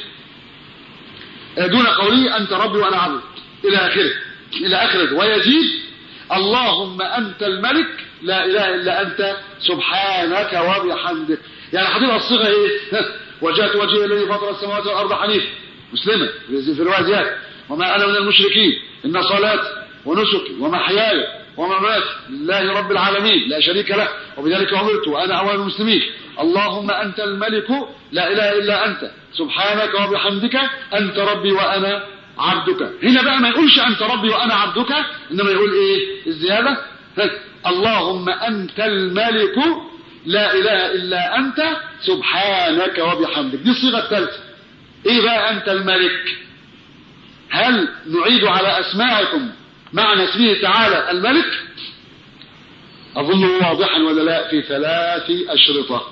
Speaker 1: دون قوله انت ربي وانا عبدك الى اخره الى اخره ويزيد اللهم انت الملك لا اله الا انت سبحانك وبحمدك يعني هتبقى الصيغه ايه وجهت وجهي الذي فطر السماوات والارض حنيفا مسلما في روايه زياده وما انا من المشركين ان صلاتي ونسكي ومحياي ومماتي لله رب العالمين لا شريك له وبذلك امرت وانا اول المسلمين اللهم انت الملك لا اله الا انت سبحانك وبحمدك انت ربي وانا عبدك هنا بقى ما يقولش انت ربي وانا عبدك انما يقول ايه الزياده اللهم انت الملك لا اله الا انت سبحانك وبحمدك دي الصيغه الثالثه ايه بقى انت الملك هل نعيد على اسماءكم معنى اسمه تعالى الملك اظنه واضحا ولا لا في ثلاث اشرطه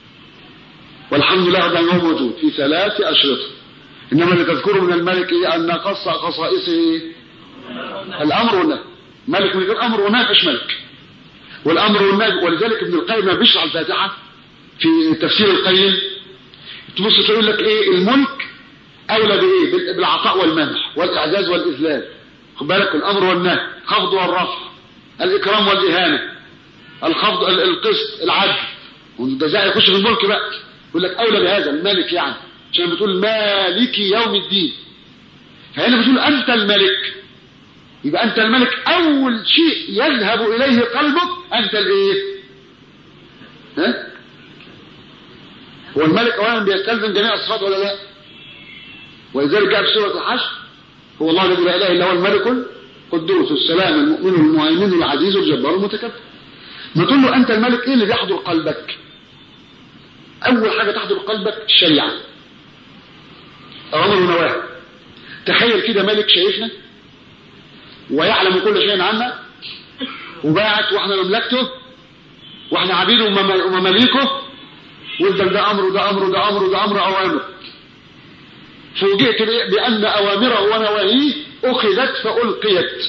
Speaker 1: والحمد لله رب العالمين موجود في ثلاث اشرطه انما اللي تذكره من الملك ايه ان قص خصائصه الامر والنهي ملك من غير امر ونهي مش ملك والامر والنهي ولذلك ابن القيم ما بيشرح الفاتحه في تفسير القيم تبص تقول لك ايه الملك اولى بايه بالعطاء والمنح والاعزاز والاذلال خد بالك الامر والنهي الخفض والرفع الاكرام والاهانه الخفض القسط العدل والجزاء يخش في الملك بقى يقول لك اولى بهذا الملك يعني عشان بتقول مالك يوم الدين فهنا بتقول انت الملك يبقى انت الملك اول شيء يذهب اليه قلبك انت الايه ها هو الملك اولا بيستلزم جميع الصفات ولا لا ولذلك جاء في سوره الحشر هو الله الذي لا اله الا هو الملك القدوس السلام المؤمن المهيمن العزيز الجبار المتكبر ما تقول له انت الملك ايه اللي بيحضر قلبك اول حاجه تحضر قلبك الشريعه اوامر ونواهي تخيل كده ملك شايفنا ويعلم كل شيء عنا وباعت واحنا مملكته واحنا عبيده ومماليكه ويفضل ده امر وده امر وده امر وده امر اوامر فوجئت بان اوامره ونواهيه اخذت فالقيت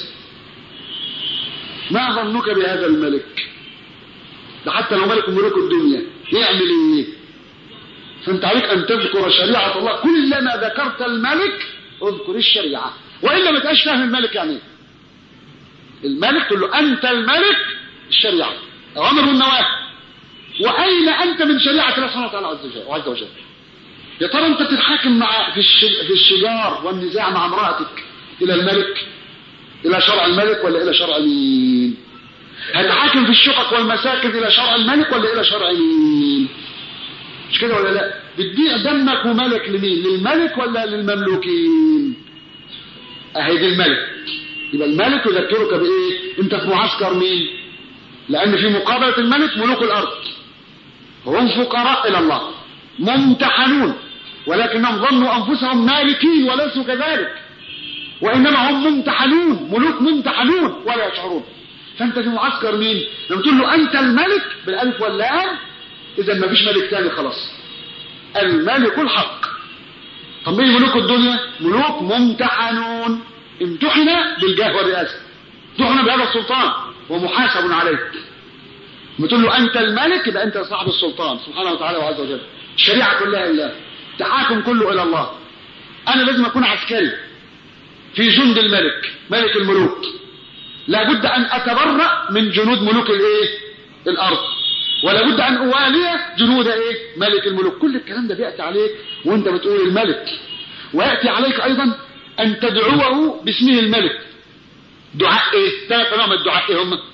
Speaker 1: ما ظنك بهذا الملك ده حتى لو ملك ملوك الدنيا يعمل ايه فانت عليك ان تذكر شريعه الله كلما ذكرت الملك اذكر الشريعه والا ما تبقاش فاهم الملك يعني ايه الملك تقول له انت الملك الشريعه اوامر والنواهي واين انت من شريعه الله سبحانه وتعالى عز وجل يا ترى انت تتحاكم مع في في الشجار والنزاع مع امراتك الى الملك الى شرع الملك ولا الى شرع مين هتحاكم في الشقق والمساكن الى شرع الملك ولا الى شرع مين مش كده ولا لا بتبيع دمك وملك لمين للملك ولا للمملوكين اهي دي الملك يبقى الملك يذكرك بايه انت في معسكر مين لأن في مقابلة الملك ملوك الأرض هم فقراء إلى الله ممتحنون ولكنهم ظنوا أنفسهم مالكين وليسوا كذلك وإنما هم ممتحنون ملوك ممتحنون ولا يشعرون فأنت في معسكر مين لما تقول له أنت الملك بالألف واللام إذا ما فيش ملك تاني خلاص الملك الحق طب مين ملوك الدنيا ملوك ممتحنون امتحن بالجاه والرئاسة امتحن بهذا السلطان ومحاسب عليه بتقول له انت الملك يبقى انت صاحب السلطان سبحانه وتعالى وعز وجل الشريعه كلها لله التحاكم كله الى الله انا لازم اكون عسكري في جند الملك ملك الملوك لابد ان اتبرأ من جنود ملوك الايه الارض ولا بد ان اوالي جنود ايه ملك الملوك كل الكلام ده بياتي عليك وانت بتقول الملك وياتي عليك ايضا ان تدعوه باسمه الملك دعاء ايه ثلاث انواع من الدعاء ايه هم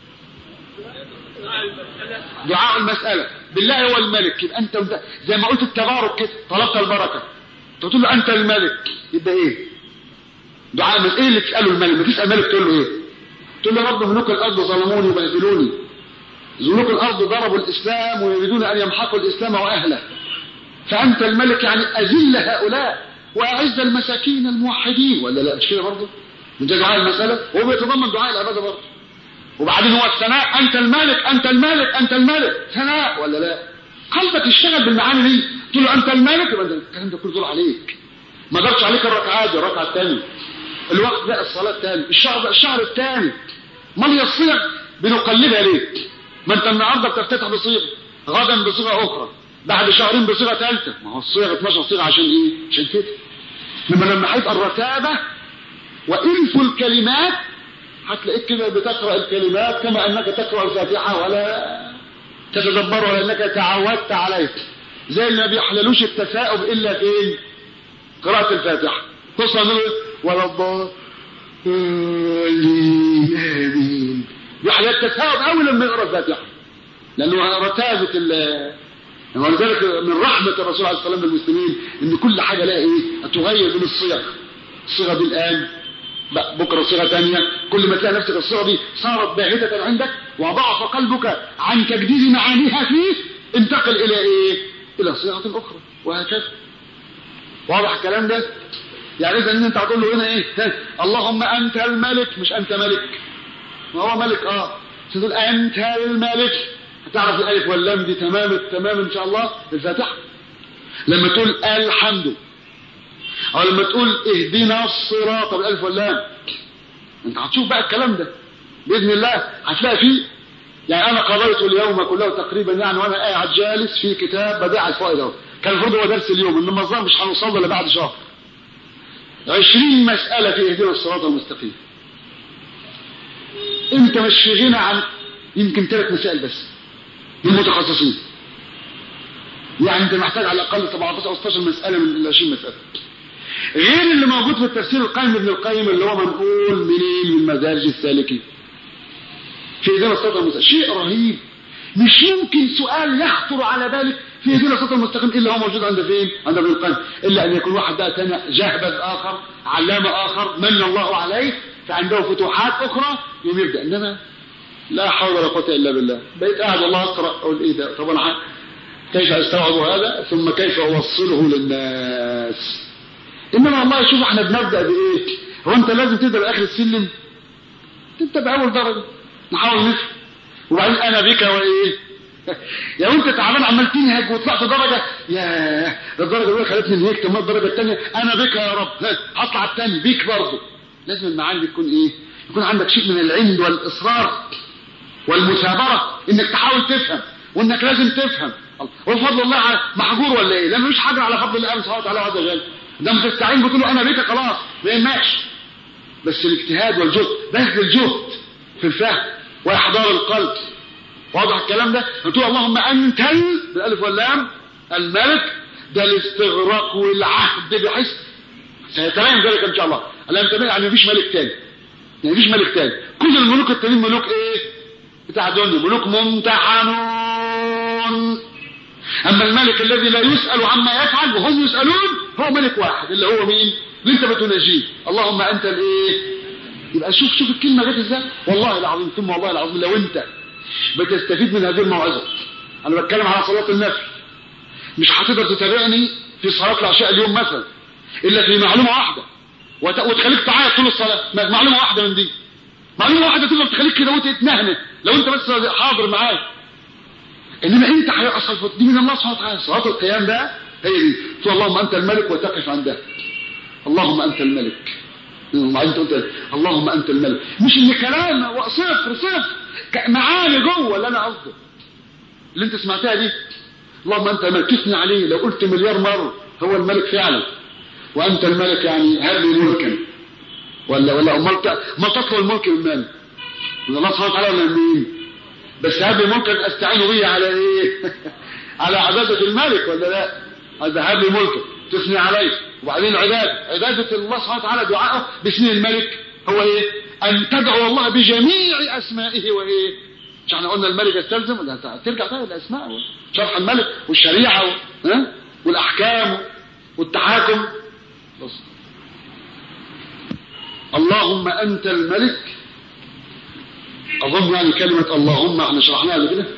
Speaker 1: دعاء المسألة بالله هو الملك يبقى انت وانت زي ما قلت التبارك كده طلبت البركة تقول له انت الملك يبقى ايه دعاء من ايه اللي تسأله الملك ما تسأل الملك تقول له ايه تقول له رب ملوك الارض ظلموني وبهدلوني ملوك الارض ضربوا الاسلام ويريدون ان يمحقوا الاسلام واهله فانت الملك يعني اذل هؤلاء واعز المساكين الموحدين ولا لا مش كده برضه من ده دعاء المسألة وهو بيتضمن دعاء العبادة برضه وبعدين هو الثناء انت الملك انت الملك انت الملك ثناء ولا لا قلبك اشتغل بالمعاني دي تقول له انت الملك يبقى الكلام ده كله دور عليك ما دارش عليك الركعات دي الركعه الثانيه الوقت ده الصلاه الثانيه الشهر ده الشهر الثاني امال الصيغ بنقلبها ليك ما انت النهارده بتفتتح بصيغه غدا بصيغه اخرى بعد شهرين بصيغه ثالثه ما هو الصيغه 12 صيغه عشان ايه عشان كده لما لما هيبقى الرتابه والف الكلمات هتلاقيك كده بتقرا الكلمات كما انك تقرا الفاتحه ولا تتدبر ولا انك تعودت عليه زي اللي ما بيحللوش التثاؤب الا فين قراءه الفاتحه توصل ولا الضال امين يحلل التثاؤب اول لما يقرا الفاتحه لانه رتابه ال ولذلك من رحمة الرسول عليه الصلاة والسلام بالمسلمين ان كل حاجة لها ايه تغير من الصيغ الصيغة دي الان بكرة صيغة تانية كل ما تلاقي نفسك الصيغة دي صارت باهتة عندك وضعف قلبك عن تجديد معانيها فيه انتقل الى ايه الى صيغة اخرى وهكذا واضح الكلام ده يعني اذا ان انت هتقول له هنا ايه اللهم انت الملك مش انت ملك ما هو ملك اه تقول انت الملك هتعرف الالف واللام دي تمام التمام ان شاء الله الفاتحه لما تقول الحمد او لما تقول اهدنا الصراط بالالف واللام انت هتشوف بقى الكلام ده باذن الله هتلاقي فيه يعني انا قرأت اليوم كله تقريبا يعني وانا قاعد جالس في كتاب بديع الفائده اهو كان المفروض هو درس اليوم انما الظاهر مش هنوصل الا بعد شهر 20 مساله في اهدنا الصراط المستقيم انت مش في غنى عن يمكن ثلاث مسائل بس للمتخصصين يعني انت محتاج على الاقل 17 او 16 مساله من ال 20 مساله غير اللي موجود في التفسير القيم ابن القيم اللي هو منقول منين من مدارج السالكين في ايدينا الصراط المستقيم شيء رهيب مش يمكن سؤال يخطر على بالك في ايدينا الصراط المستقيم الا هو موجود عند فين عند ابن القيم الا ان يكون واحد بقى تاني جهبذ اخر علامه اخر من الله عليه فعنده فتوحات اخرى يوم يبدا انما لا حول ولا قوه الا بالله بقيت قاعد والله اقرا اقول ايه ده طب انا كيف استوعب هذا ثم كيف اوصله للناس انما والله شوف احنا بنبدا بايه هو انت لازم تبدا باخر السلم تبدا باول درجه نحاول نفهم وبعدين انا بك وايه يا وانت تعبان عمال تنهج وطلعت درجه يا ده الدرجه الاولى خلتني نهيك طب الدرجه الثانيه انا بك يا رب هطلع الثاني بيك برضه لازم المعاني دي تكون ايه يكون عندك شيء من العند والاصرار والمثابره انك تحاول تفهم وانك لازم تفهم وفضل الله محجور ولا ايه لما مش حاجه على فضل الله سبحانه وتعالى عز وجل ده ما تستعين بتقول له انا بيك خلاص ما يهمكش بس الاجتهاد والجهد بذل الجهد في الفهم واحضار القلب واضح الكلام ده تقول اللهم انت بالالف واللام الملك ده الاستغراق والعهد بحيث سيتبين ذلك ان شاء الله الان تبين يعني مفيش ملك تاني يعني مفيش ملك تاني كل الملوك التانيين ملوك ايه بتاع دنيا ملوك ممتحنون اما الملك الذي لا يسأل عما يفعل وهم يسألون هو ملك واحد اللي هو مين اللي انت بتناجيه اللهم انت الايه يبقى شوف شوف الكلمه جت ازاي والله العظيم ثم والله العظيم لو انت بتستفيد من هذه الموعظة انا بتكلم على صلاة النفل مش هتقدر تتابعني في صلاة العشاء اليوم مثلا الا في معلومة واحدة وت... وتخليك تعيط طول الصلاة معلومة واحدة من دي معلومة واحدة تقدر تخليك كده وتتنهنه لو انت بس حاضر معايا انما انت اصل دي من الله سبحانه وتعالى صلاة القيام ده هي دي تقول اللهم انت الملك وتقف عندها اللهم انت الملك وبعدين تقول اللهم انت الملك مش ان كلام صفر صفر معاني جوه اللي انا قصده اللي انت سمعتها دي اللهم انت الملك تثني عليه لو قلت مليار مره هو الملك فعلا وانت الملك يعني هب لي ملكا ولا ولا امال ما تطلب الملك من من؟ من الله سبحانه وتعالى ولا من مين؟ بس هب لي ملكا استعين به على ايه؟ على عباده الملك ولا لا؟ هذا هب لي ملكا تثني عليه وبعدين العباده عباده الله سبحانه وتعالى دعائه باسم الملك هو ايه؟ ان تدعو الله بجميع اسمائه وايه؟ مش احنا قلنا الملك يستلزم ترجع تاني الاسماء شرح الملك والشريعه ها والاحكام والتحاكم بص اللهم انت الملك اظن يعني كلمه اللهم احنا شرحناها قبل كده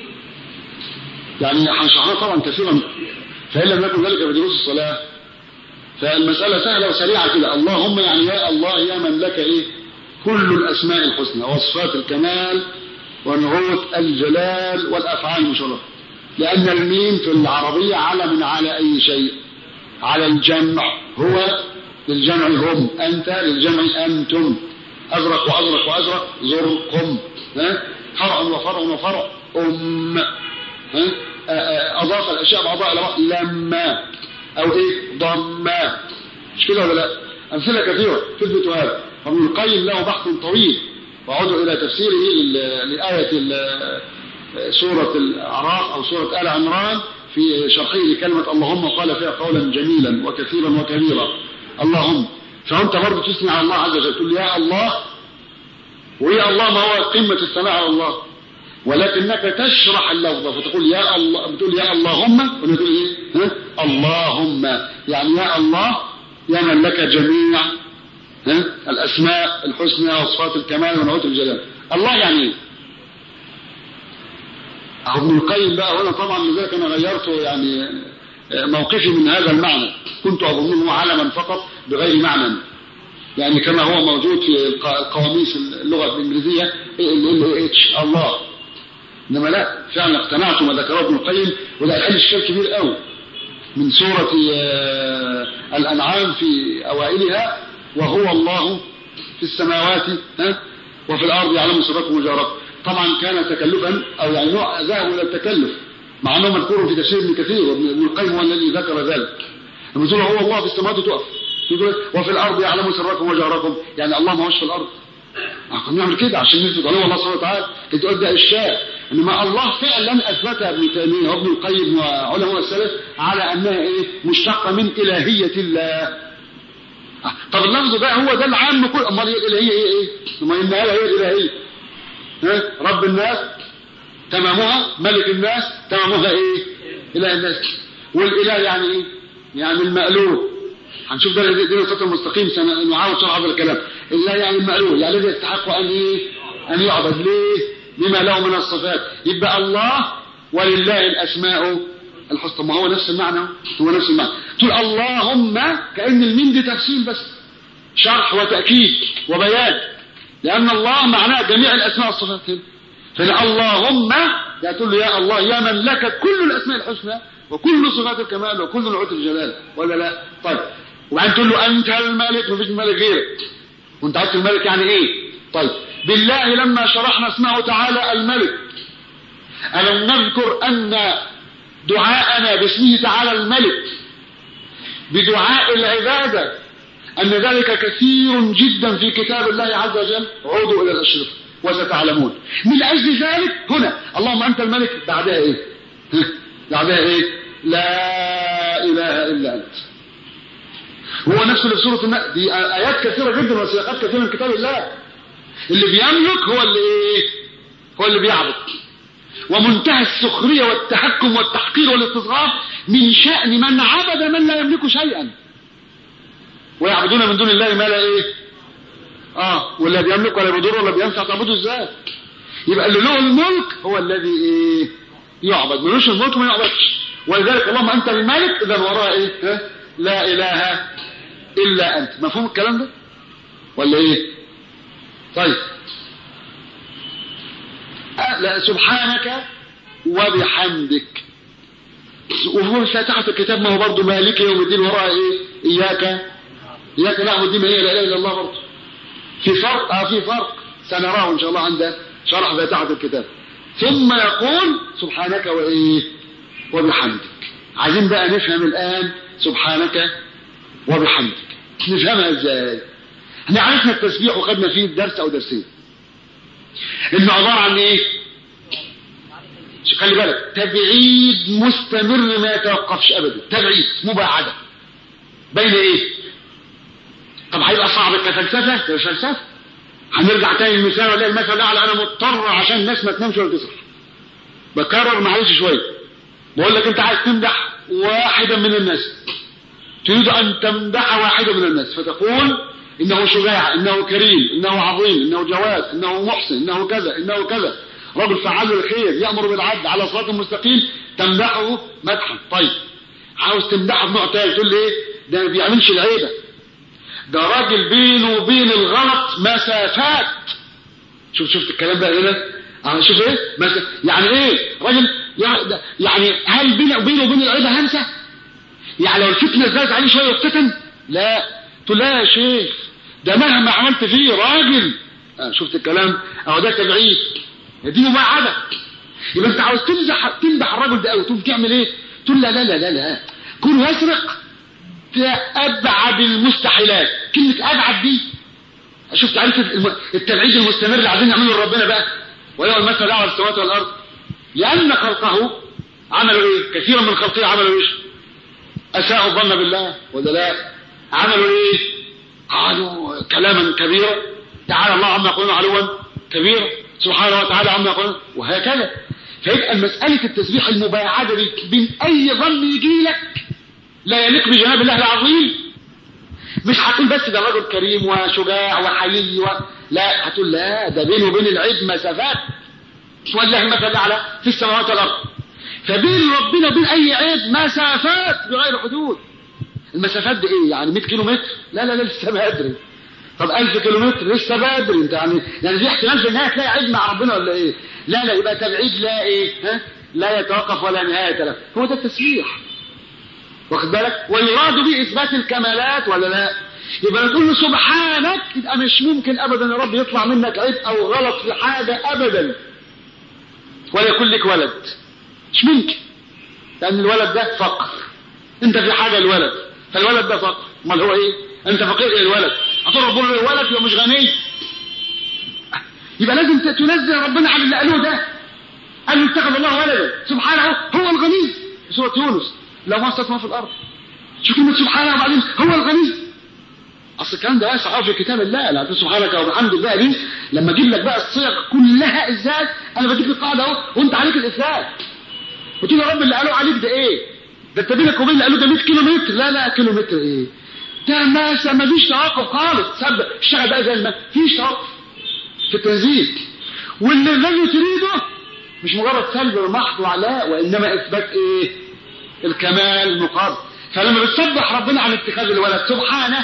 Speaker 1: يعني احنا شرحناها طبعا كثيرا فان لم يكن ذلك في دروس الصلاه فالمساله سهله وسريعه كده اللهم يعني يا الله يا من لك ايه كل الاسماء الحسنى وصفات الكمال ونعوت الجلال والافعال المشرفه لان الميم في العربيه علم على اي شيء على الجمع هو للجمع هم انت للجمع انتم ازرق وازرق وازرق زرقم ها فرع وفرع وفرع ام ها اضاف الاشياء بعضها الى بعض لما او ايه ضما مش كده ولا لا امثله كثيره تثبت هذا وابن القيم له بحث طويل وعودوا الى تفسيره لايه سوره الاعراف او سوره ال عمران في شرحه لكلمه اللهم قال فيها قولا جميلا وكثيرا وكبيرا اللهم فانت برضه تثني على الله عز وجل تقول يا الله ويا الله ما هو قمه الثناء على الله ولكنك تشرح اللفظ فتقول يا الله بتقول يا اللهم وتقول ايه ها؟ اللهم يعني يا الله يا من لك جميع ها؟ الاسماء الحسنى وصفات الكمال ونعوت الجلال الله يعني ايه ابن القيم بقى هنا طبعا لذلك انا غيرت يعني موقفي من هذا المعنى كنت اظنه علما فقط بغير معنى يعني كما هو موجود في القواميس اللغه الانجليزيه ال اتش الله انما لا فعلا اقتنعت ما ذكره ابن القيم وده هيخلي اشكال كبير قوي من سوره الانعام في اوائلها وهو الله في السماوات ها وفي الارض يعلم سركم وجاركم طبعا كان تكلفا او يعني نوع ذهبوا الى التكلف مع انه مذكور في تفسير ابن كثير وابن القيم هو الذي ذكر ذلك لما تقول هو الله في السماوات تقف وفي الارض يعلم سركم وجهركم يعني الله ما هوش في الارض كنا نعمل كده عشان نثبت عليه الله سبحانه وتعالى تقول ده اشكال انما الله فعلا اثبتها ابن تيميه وابن القيم وعلماء السلف على انها ايه مشتقه من الهيه الله طب اللفظ ده هو ده العام كل امال هي الالهيه هي ايه؟ ثم انها هي الالهيه ها رب الناس تمامها ملك الناس تمامها ايه؟ اله الناس والاله يعني ايه؟ يعني المألوه هنشوف ده دين الخط المستقيم سنعاود شرح هذا الكلام الله يعني المألوه يعني الذي يستحق ان ايه؟ ان يعبد ليه؟ لما له من الصفات يبقى الله ولله الاسماء الحسنى ما هو نفس المعنى هو نفس المعنى تقول اللهم كأن المين دي تفصيل بس شرح وتأكيد وبيان لأن الله معناه جميع الأسماء والصفات فاللهم يعني تقول له يا الله يا من لك كل الأسماء الحسنى وكل صفات الكمال وكل نعوت الجلال ولا لا طيب وبعدين تقول له أنت الملك مفيش ملك غيرك وانت عارف الملك يعني ايه طيب بالله لما شرحنا اسمه تعالى الملك ألم نذكر أن دعاءنا باسمه تعالى الملك بدعاء العبادة أن ذلك كثير جدا في كتاب الله عز وجل عودوا إلى الأشرف وستعلمون من أجل ذلك هنا اللهم أنت الملك بعدها إيه بعدها إيه لا إله إلا أنت هو نفسه اللي في سورة النقل دي آيات كثيرة جدا وسياقات كثيرة من كتاب الله اللي بيملك هو اللي إيه هو اللي بيعبد ومنتهى السخرية والتحكم والتحقير والاستصغار من شأن من عبد من لا يملك شيئا ويعبدون من دون الله ما لا ايه اه ولا بيملك ولا بيضر ولا بينفع تعبده ازاي يبقى اللي له الملك هو الذي ايه يعبد ملوش الملك ما يعبدش ولذلك اللهم انت الملك اذا وراء ايه ها؟ لا اله الا انت مفهوم الكلام ده ولا ايه طيب أه لا سبحانك وبحمدك وهو فاتحة الكتاب ما هو برضه مالك يوم الدين وراء ايه اياك اياك نعبد دي ما هي لا اله الا الله برضه في فرق اه في فرق سنراه ان شاء الله عند شرح فاتحة الكتاب ثم يقول سبحانك وايه وبحمدك عايزين بقى نفهم الان سبحانك وبحمدك نفهمها ازاي احنا عرفنا التسبيح وخدنا فيه درس او درسين انه عبارة عن ايه خلي بالك تبعيد مستمر ما يتوقفش ابدا تبعيد مباعدة بين ايه طب هيبقى صعب كفلسفة مش فلسفة هنرجع تاني المثال ولا المثل الاعلى انا مضطر عشان الناس ما تنامش ولا تصحى بكرر معلش شويه بقول لك انت عايز تمدح واحدا من الناس تريد ان تمدح واحدا من الناس فتقول انه شجاع انه كريم انه عظيم انه جواد انه محسن انه كذا انه كذا رجل فعال للخير يامر بالعدل على صراط مستقيم تمدحه مدحا طيب عاوز تمدحه بنوع تاني تقول لي ايه ده ما بيعملش العيبه ده راجل بينه وبين الغلط مسافات شوف شفت الكلام بقى هنا اه شوف ايه مثلا يعني ايه راجل يعني هل بينه وبينه وبين العيبه همسه يعني لو الفتنه زادت عليه شويه يفتتن لا تقول لا يا شيخ ده مهما عملت فيه راجل آه شفت الكلام اهو ده تبعيد دي مباعده يبقى انت عاوز تمزح تمدح الراجل ده قوي تقوم تعمل ايه تقول لا لا لا لا لا كون يسرق في ابعد المستحيلات كلمه ابعد دي شفت عارف التبعيد المستمر اللي عايزين نعمله لربنا بقى وهو المثل الاعلى السماوات والارض لان خلقه عملوا ايه كثيرا من خلقه عملوا ايش اساءوا الظن بالله ولا لا عملوا ايه قالوا كلاما كبيرا تعالى الله عما يقولون علوا كبيرا سبحانه وتعالى عما يقولون وهكذا فيبقى المسألة التسبيح المباعدة دي بين أي ظن يجي لك لا يليق بجناب الله العظيم مش هتقول بس ده رجل كريم وشجاع وحيي و... لا هتقول لا ده بينه وبين العيب مسافات والله المثل الاعلى في السماوات والارض فبين ربنا وبين اي عيب مسافات بغير حدود المسافات دي ايه يعني 100 كيلو متر لا لا لا لسه بدري طب 1000 كيلو متر لسه بدري انت يعني يعني في احتمال في النهايه تلاقي عيب مع ربنا ولا ايه لا لا يبقى تبعيد لا ايه ها لا يتوقف ولا نهايه له هو ده التسبيح واخد بالك ويراد به اثبات الكمالات ولا لا يبقى تقول له سبحانك يبقى مش ممكن ابدا يا رب يطلع منك عيب او غلط في حاجه ابدا ولا يكون لك ولد مش ممكن لان الولد ده فقر انت في حاجه الولد فالولد ده فقر امال هو ايه انت فقير الى الولد هتقول ربنا الولد يبقى مش غني يبقى لازم تنزل ربنا على اللي قالوه ده قالوا اتخذ الله ولدا سبحانه هو الغني في سوره يونس لو ما استطاع في الارض شو كلمه سبحانه وبعدين هو الغني اصل الكلام ده واسع في كتاب الله لا سبحانك وبحمد الله دي لما اجيب لك بقى الصيغ كلها ازاي انا بديك القاعده اهو وانت عليك الاثبات وتقول يا رب اللي قالوا عليك ده ايه ده انت بينك وبين اللي قالوا ده 100 كيلو متر لا لا كيلو متر ايه ده ما ما فيش توقف خالص سبب اشتغل بقى زي ما فيش توقف في التنزيل واللي الذي تريده مش مجرد سلب محض وعلاء وانما اثبات ايه الكمال المقابل فلما بتسبح ربنا عن اتخاذ الولد سبحانه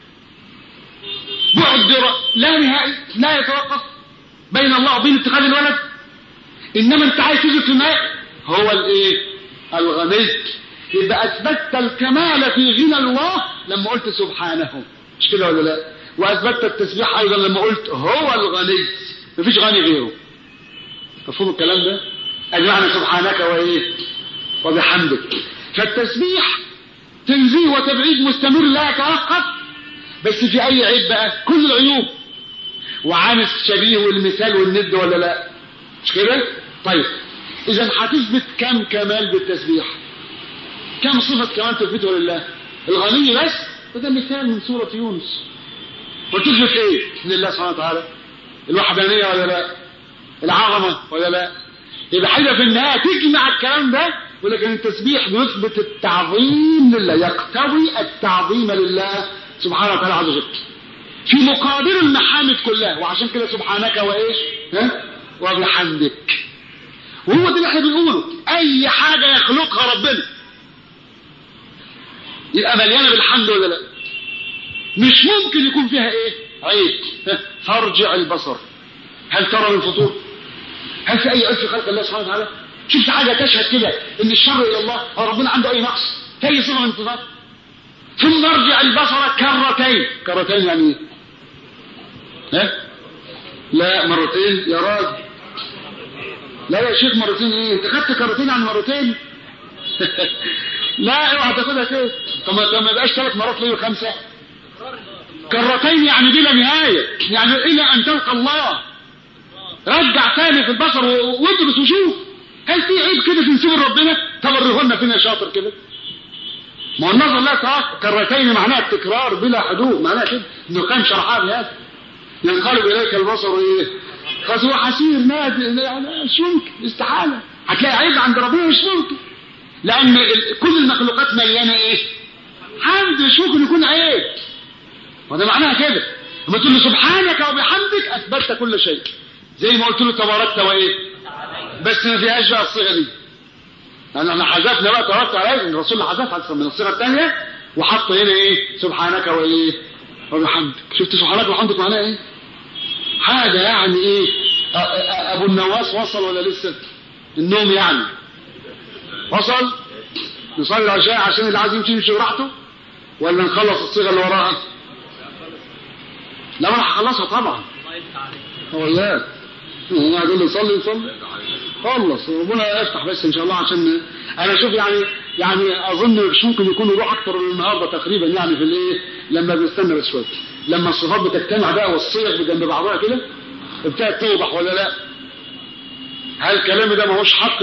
Speaker 1: بعد لا نهائي لا يتوقف بين الله وبين اتخاذ الولد انما انت عايز تثبت في هو الايه الغني يبقى اثبتت الكمال في غنى الله لما قلت سبحانه مش كده ولا لا واثبتت التسبيح ايضا لما قلت هو الغني مفيش غني غيره مفهوم الكلام ده اجمعنا سبحانك وايه وبحمدك فالتسبيح تنزيه وتبعيد مستمر لا يتوقف بس في اي عيب بقى كل العيوب وعن الشبيه والمثال والند ولا لا مش كده طيب اذا هتثبت كم كمال بالتسبيح كم صفة كمال تثبته لله الغني بس وده مثال من سورة يونس وتثبت ايه لله سبحانه وتعالى الوحدانية ولا لا العظمة ولا لا يبقى حاجة في النهاية تجمع الكلام ده ولكن التسبيح بيثبت التعظيم لله يقتضي التعظيم لله سبحانه وتعالى عز وجل في مقابل المحامد كلها وعشان كده سبحانك وايش ها وبحمدك وهو ده اللي احنا بنقوله اي حاجه يخلقها ربنا يبقى مليانه بالحمد ولا لا مش ممكن يكون فيها ايه عيب فارجع البصر هل ترى من فطور هل في اي عيب في خلق الله سبحانه وتعالى شفت حاجه تشهد كده ان الشر الى الله او ربنا عنده اي نقص في اي صفه من الصفات ثم ارجع البصر كرتين كرتين يعني ايه ها لا مرتين يا راجل لا يا شيخ مرتين ايه انت خدت كرتين عن مرتين لا اوعى تاخدها كده طب ما ما يبقاش ثلاث مرات ليه خمسه كرتين يعني بلا نهايه يعني الى ان تلقى الله رجع تاني في البصر وادرس وشوف هل في عيب كده في نسيب ربنا تبره لنا فينا شاطر كده ما هو النظر لا تعاق كرتين معناها التكرار بلا حدود معناها كده انه كان شرحان هذا ينقلب اليك البصر ايه فهو حسير نادي يعني مش ممكن استحاله هتلاقي عيب عند ربنا مش ممكن لان كل المخلوقات مليانه ايه حمد مش ممكن يكون عيب وده معناها كده لما تقول له سبحانك وبحمدك اثبتت كل شيء زي ما قلت له تباركت وايه بس ما فيهاش بقى الصيغه دي لان احنا حذفنا بقى تباركت عليه الرسول حذفها من الصيغه الثانيه وحط هنا ايه سبحانك وايه وبحمدك شفت سبحانك وبحمدك معناها ايه حاجه يعني ايه ابو النواس وصل ولا لسه النوم يعني وصل نصلي العشاء عشان اللي عايز يمشي يمشي براحته ولا نخلص الصيغه اللي وراها لا انا هخلصها طبعا والله انا اقول له صلي صلي خلص ربنا يفتح بس ان شاء الله عشان انا اشوف يعني يعني اظن مش ممكن يكون يروح اكتر من النهارده تقريبا يعني في الايه لما بنستنى بس شويه لما الصفات بتجتمع بقى والصيغ جنب بعضها كده ابتدت توضح ولا لا هل كلامي ده ما هوش حق 100%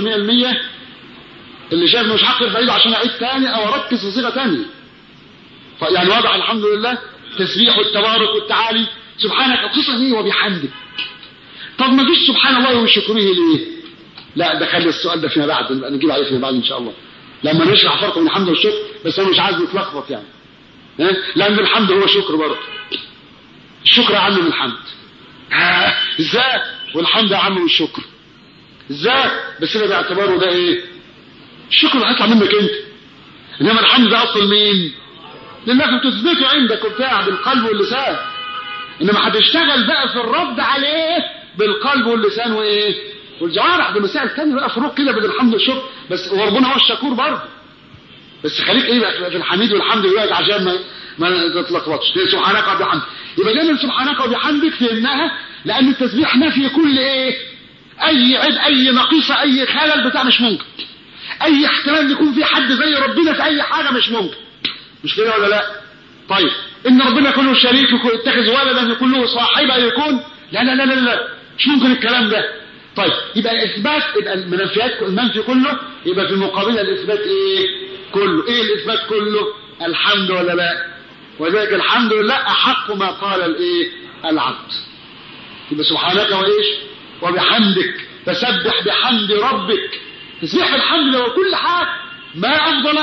Speaker 1: اللي شايف مش حق بعيد عشان اعيد تاني او اركز في صيغه ثانيه يعني واضح الحمد لله تسبيح والتبارك والتعالي سبحانك القصه دي وبحمدك طب ما فيش سبحان الله وشكره ليه لا ده خلي السؤال ده فيما بعد نجيب عليه فيما بعد ان شاء الله لما نشرح فرق بين الحمد والشكر بس انا مش عايز نتلخبط يعني ها لان الحمد هو شكر برضه الشكر اعم من الحمد آه. ازاي والحمد اعم من الشكر ازاي بس ده باعتباره ده ايه الشكر هيطلع منك انت انما الحمد ده اصل مين لانك بتثبته عندك وبتاع بالقلب واللسان انما هتشتغل بقى في الرد عليه بالقلب واللسان وايه والجوارح دي مسائل تانية بقى فروق كده بين الحمد والشكر بس وربنا هو الشكور برضه بس خليك ايه بقى في الحميد والحمد دلوقتي عشان ما ما تتلخبطش سبحانك وبحمدك يبقى دايما سبحانك وبحمدك فهمناها لان التسبيح نفي كل ايه اي عيب اي نقيصه اي خلل بتاع مش ممكن اي احتمال يكون في حد زي ربنا في اي حاجه مش ممكن مش كده ولا لا طيب ان ربنا يكون له شريك يكون يتخذ ولدا يكون له صاحبه يكون لا لا لا لا لا مش ممكن الكلام ده طيب يبقى الاثبات يبقى المنفيات المنفي كله يبقى في مقابلها الاثبات ايه كله ايه الاثبات كله الحمد ولا لا وذلك الحمد لله احق ما قال الايه العبد يبقى سبحانك وايش وبحمدك فسبح بحمد ربك تسبيح الحمد لله وكل حاجه ما افضل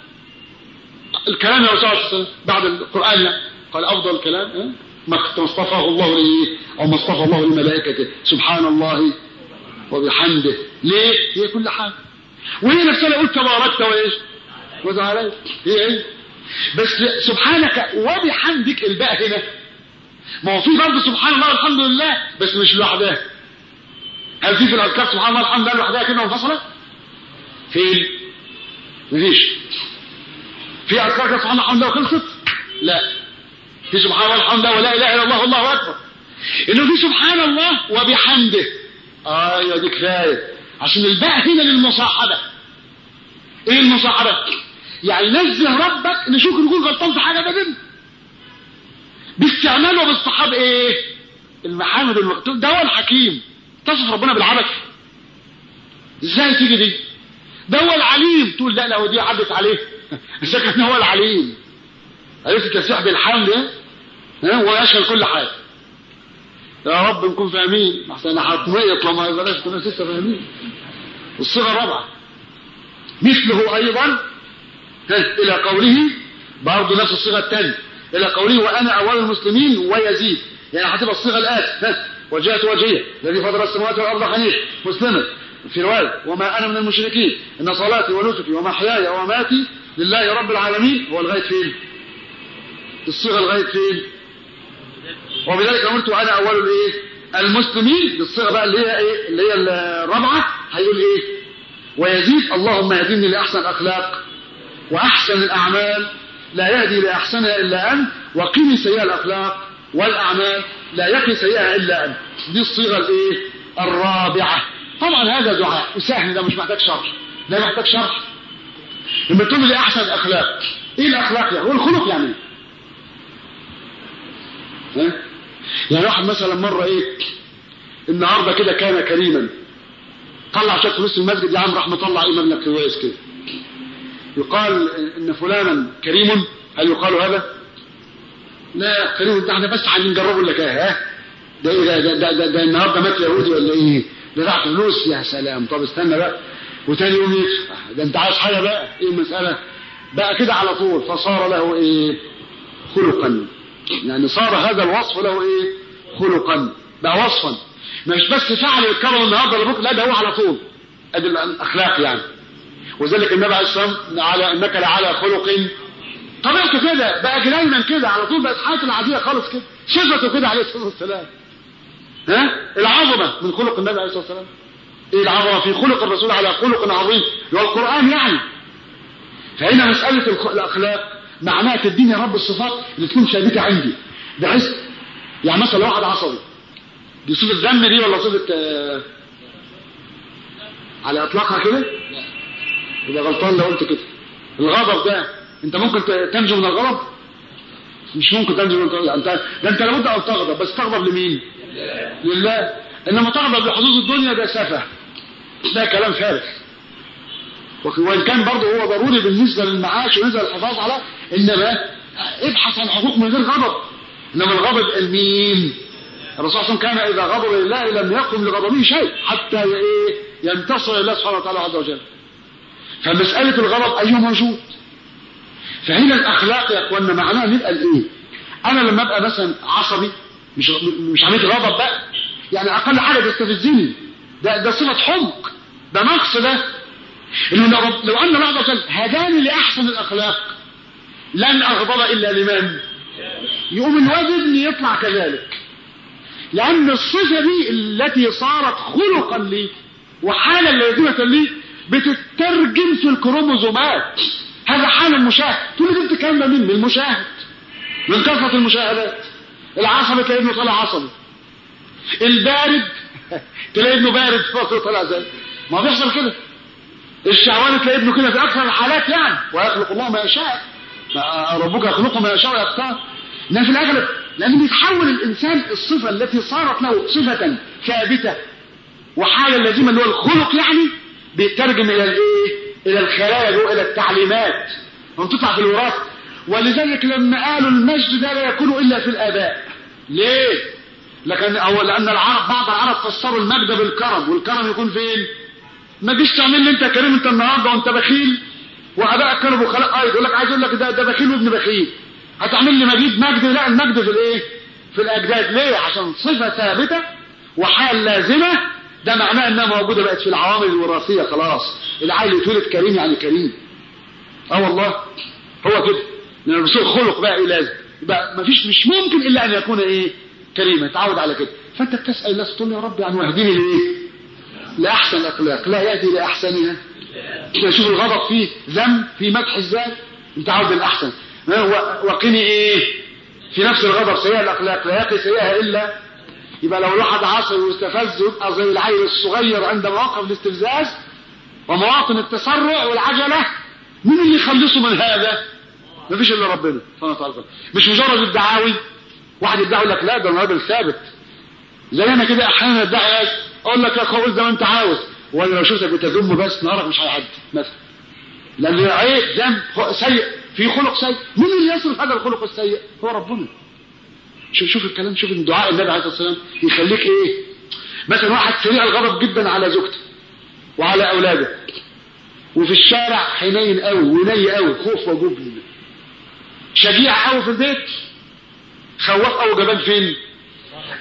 Speaker 1: الكلام يا رسول الله بعد القران قال افضل الكلام ما اصطفاه الله لايه او ما اصطفى الله لملائكته سبحان الله وبحمده ليه هي كل حاجه وهي نفسها قلت تباركت وايش وتعالى هي ايه بس سبحانك وبحمدك الباء هنا ما هو في برضه سبحان الله والحمد لله بس مش لوحدها هل في في الاذكار سبحان الله والحمد لله لوحدها كده منفصله فين مفيش في اذكار سبحان الله والحمد لله وخلصت لا في سبحان الله والحمد لله ولا اله الا الله والله اكبر انه في سبحان الله وبحمده ايوه دي كفايه عشان الباء هنا للمصاحبه ايه المصاحبه يعني نزه ربك نشوف نكون غلطان في حاجه ابدا باستعمال وباصطحاب ايه المحامد المكتوب ده هو الحكيم تصف ربنا بالعبث ازاي تيجي دي ده هو العليم تقول لا لو دي عدت عليه شكل هو العليم عرفت التسبيح بالحمد ها هو يشمل كل حاجه يا رب نكون فاهمين احسن انا هتميط لما يبقاش كنا لسه فاهمين الصيغه الرابعه مثله ايضا الى قوله برضه نفس الصيغه الثانيه الى قوله وانا اول المسلمين ويزيد يعني هتبقى الصيغه الان وجهت وجهي الذي فضل السماوات والارض حنيف مسلما في روايه وما انا من المشركين ان صلاتي ونسكي ومحياي ومماتي لله رب العالمين هو لغايه فين؟ الصيغه لغايه فين؟ وبذلك قلت انا اول الايه؟ المسلمين بالصيغه بقى اللي هي ايه؟ اللي هي الرابعه هيقول ايه؟ ويزيد اللهم اهدني لاحسن الاخلاق واحسن الاعمال لا يهدي لاحسنها الا انت وقني سيئة الاخلاق والاعمال لا يقي سيئها الا انت دي الصيغه الايه؟ الرابعه طبعا هذا دعاء وسهل ده مش محتاج شرح ده محتاج شرح لما تقول لي احسن الاخلاق ايه الاخلاق يعني؟ والخلق يعني ها؟ يعني واحد مثلا مرة ايه النهاردة كده كان كريما طلع شوية فلوس المسجد يا عم راح مطلع ايه مبلغ كويس كده يقال ان فلانا كريم هل يقال هذا لا كريم ده احنا بس عايزين نجربه لك ايه ها ده ايه ده ده, ده, ده النهارده مات يهودي ولا ايه دفعت فلوس يا سلام طب استنى بقى وتاني يوم يدفع ده انت عايز حاجه بقى ايه المساله بقى كده على طول فصار له ايه خلقا يعني صار هذا الوصف له ايه خلقا بقى وصفا مش بس فعل الكرم النهارده لبكره لا ده هو على طول ادي الاخلاق يعني وذلك النبي عليه الصلاه والسلام على انك لعلى خلق طبيعته كده بقى دايما كده على طول بقت حياته العاديه خالص كده صفته كده عليه الصلاه والسلام ها العظمه من خلق النبي عليه الصلاه والسلام ايه العظمه في خلق الرسول على خلق عظيم اللي هو القران يعني فهنا مساله الاخلاق معناها تديني يا رب الصفات اللي تكون ثابته عندي بحيث يعني مثلا واحد عصبي دي صفه ذم دي ولا صفه آه على اطلاقها كده يبقى غلطان لو قلت كده الغضب ده انت ممكن تنجو من الغضب مش ممكن تنجو من الغضب انت ده انت لابد ان تغضب بس تغضب لمين لله انما تغضب لحظوظ الدنيا ده سفه ده كلام فارغ وان كان برضه هو ضروري بالنسبه للمعاش وبالنسبه للحفاظ على انما ابحث عن حقوق من غير غضب انما الغضب المين الرسول صلى الله عليه وسلم كان اذا غضب لله لم يقم لغضبه شيء حتى ايه ينتصر لله سبحانه وتعالى عز وجل فمساله الغضب ايوه موجود فهنا الاخلاق يا اخوانا معناها نبقى الايه انا لما ابقى مثلا عصبي مش مش عمليه غضب بقى يعني اقل حاجه تستفزني ده ده صفه حمق ده نقص ده انه لو, لو ان الله عز وجل هداني لاحسن الاخلاق لن اغضب الا لمن يقوم الواجب يطلع كذلك لان الصفه دي التي صارت خلقا لي وحالا لازمه لي بتترجم في الكروموزومات هذا حال المشاهد تقول لي انت الكلام ده مين من المشاهد من كثره المشاهدات العصبي تلاقي ابنه طالع عصبي البارد تلاقي ابنه بارد فوق طالع زي ما بيحصل كده الشعوان تلاقي ابنه كده في اكثر الحالات يعني ويخلق الله ما يشاء ربك يخلق ما يشاء ويختار انما في الاغلب لان بيتحول الانسان الصفه التي صارت له صفه ثابته وحاله لازمه اللي هو الخلق يعني بيترجم الى الايه؟ الى الخلايا والى التعليمات وتطلع في الوراثه ولذلك لما قالوا المجد ده لا يكون الا في الاباء ليه؟ لكن أو لان العرب بعض العرب فسروا المجد بالكرم والكرم يكون فين؟ ما تجيش تعمل لي انت كريم انت النهارده وانت بخيل وابائك كانوا بخلاء ايضا يقول لك عايز اقول لك ده ده بخيل وابن بخيل هتعمل لي مجيد مجد لا المجد في الايه؟ في الاجداد ليه؟ عشان صفه ثابته وحال لازمه ده معناه انها موجوده بقت في العوامل الوراثيه خلاص العيل يتولد كريم يعني كريم اه والله هو كده من الرسول خلق بقى ايه لازم يبقى مفيش مش ممكن الا ان يكون ايه كريما يتعود على كده فانت بتسال الله تقول يا رب يعني واهديني لايه لاحسن الاخلاق لا يهدي لاحسنها شوف الغضب فيه ذم في مدح ازاي انت عاود الاحسن وقني ايه في نفس الغضب سيئة الاخلاق لا يقي سيئها الا يبقى لو الواحد عصر واستفز يبقى زي العيل الصغير عند مواقف الاستفزاز ومواطن التسرع والعجلة مين اللي يخلصه من هذا مفيش الا ربنا سبحانه وتعالى مش مجرد الدعاوي واحد يدعي لك لا ده راجل ثابت زي انا كده احيانا ادعي اقول لك يا اخو قول زي ما انت عاوز وانا لو شفتك بتذم بس نهارك مش هيعدي مثلا لان عيب ذنب سيء في خلق سيء مين اللي يصرف هذا الخلق السيء هو ربنا شوف شوف الكلام شوف دعاء النبي عليه الصلاه والسلام يخليك ايه مثلا واحد سريع الغضب جدا على زوجته وعلى اولاده وفي الشارع حنين قوي وني قوي خوف وجبن شجيع قوي في البيت خواف قوي جبان فين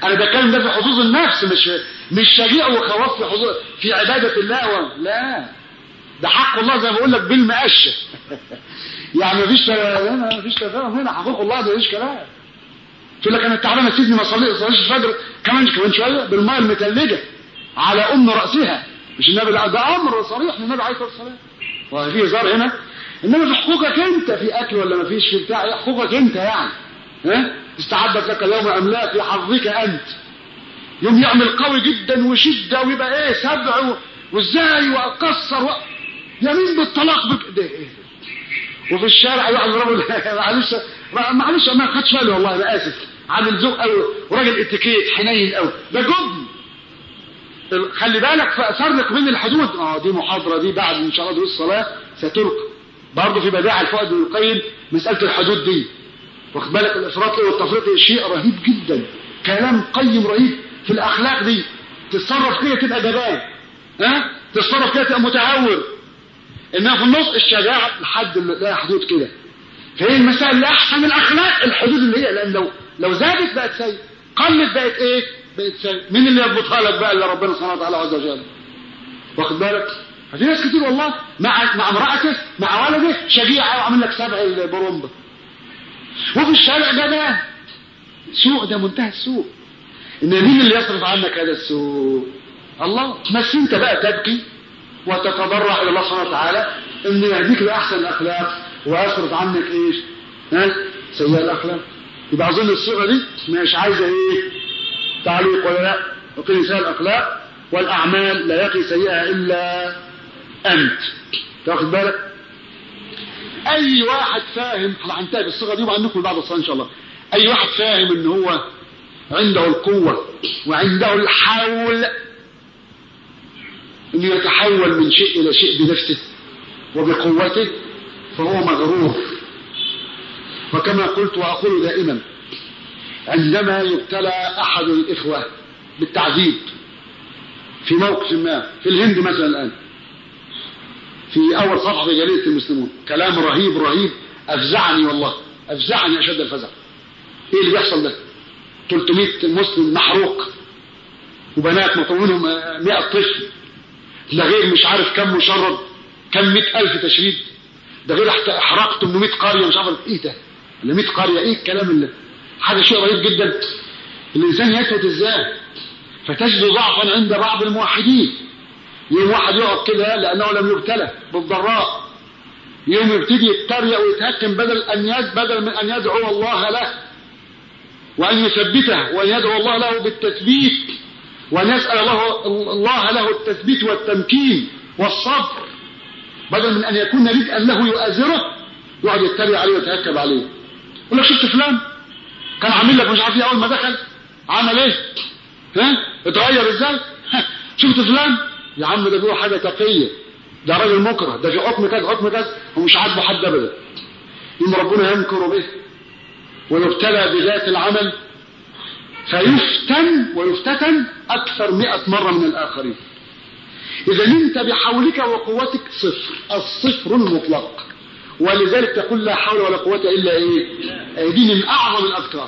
Speaker 1: انا بتكلم ده في حظوظ النفس مش مش شجيع وخواف في حظوظ في عباده الله و... لا ده حق الله زي ما بقول لك بالمقشه يعني مفيش هنا مفيش تفاهم هنا حقوق الله ده مفيش كلام تقول لك انا تعبان يا سيدي ما صليتش الفجر كمان كمان شويه بالماء المتلجه على ام راسها مش النبي لا ده امر صريح من النبي عليه الصلاه والسلام وفي هزار هنا انما في حقوقك انت في اكل ولا ما فيش في بتاع إيه حقوقك انت يعني ها استعدت لك اليوم ام لا في حظك انت يوم يعمل قوي جدا وشده ويبقى ايه سبع وازاي واكسر و... يمين بالطلاق بك ده ايه وفي الشارع يقعد رجل معلش معلش ما خدش بالي والله انا اسف عامل ذوق قوي وراجل اتيكيت حنين قوي ده جبن خلي بالك فرق بين الحدود اه دي محاضره دي بعد ان شاء الله دروس الصلاه ستلقى برضه في بدائع الفؤاد بن القيم مساله الحدود دي واخد بالك الافراط والتفريط شيء رهيب جدا كلام قيم رهيب في الاخلاق دي تتصرف كده تبقى جبان ها تتصرف كده تبقى متهور انها في النص الشجاعه لحد لا حدود كده فهي المسائل اللي احسن الاخلاق الحدود اللي هي لان لو لو زادت بقت سيء قلت بقت ايه بقت سيء مين اللي يضبطها لك بقى الا ربنا سبحانه وتعالى عز وجل واخد بالك ففي ناس كتير والله مع مع امرأته مع ولده شجيع وعامل لك سبع البرومبا وفي الشارع جبان سوء ده منتهى السوء ان مين اللي يصرف عنك هذا السوء الله بس انت بقى تبكي وتتضرع الى الله سبحانه وتعالى ان يهديك لاحسن الاخلاق ويصرف عنك ايش ها سيئة الاخلاق يبقى اظن الصيغه دي مش عايزه ايه تعليق ولا لا وقيل سيئة الاخلاق والاعمال لا يقي سيئها الا انت تاخد بالك اي واحد فاهم هننتهي بالصيغه دي وبعدين بعد الصلاه ان شاء الله اي واحد فاهم ان هو عنده القوه وعنده الحول انه يتحول من شيء الى شيء بنفسه وبقوته فهو مغرور وكما قلت واقول دائما عندما يبتلى احد الاخوه بالتعذيب في موقف ما في الهند مثلا الان في اول صفحه في جريده المسلمون كلام رهيب رهيب افزعني والله افزعني اشد الفزع ايه اللي بيحصل ده 300 مسلم محروق وبنات مطولهم 100 طفل ده غير مش عارف كم مشرد كم 100000 تشريد ده غير احراق 800 قريه مش عارف ايه ده ولا 100 قريه ايه الكلام اللي حاجه شيء رهيب جدا الانسان يثبت ازاي فتجد ضعفا عند بعض الموحدين يوم واحد يقعد كده لانه لم يبتلى بالضراء يوم يبتدي يتريق ويتهكم بدل ان يد بدل من ان يدعو الله له وان يثبته وان يدعو الله له بالتثبيت وان يسال الله الله له التثبيت والتمكين والصبر بدل من ان يكون ردءا له يؤازره يقعد يتريق عليه ويتهكم عليه يقول لك شفت فلان كان عامل لك مش عارف ايه اول ما دخل عمل ايه ها اتغير ازاي شفت فلان يا عم ده بيقول حاجه تقيه ده راجل مكره ده في حكم كذا حكم كذا ومش عاجبه حد ابدا يوم ربنا ينكر به ويبتلى بذات العمل فيفتن ويفتتن اكثر مئة مرة من الاخرين اذا انت بحولك وقوتك صفر الصفر المطلق ولذلك تقول لا حول ولا قوة الا ايه دي من اعظم الاذكار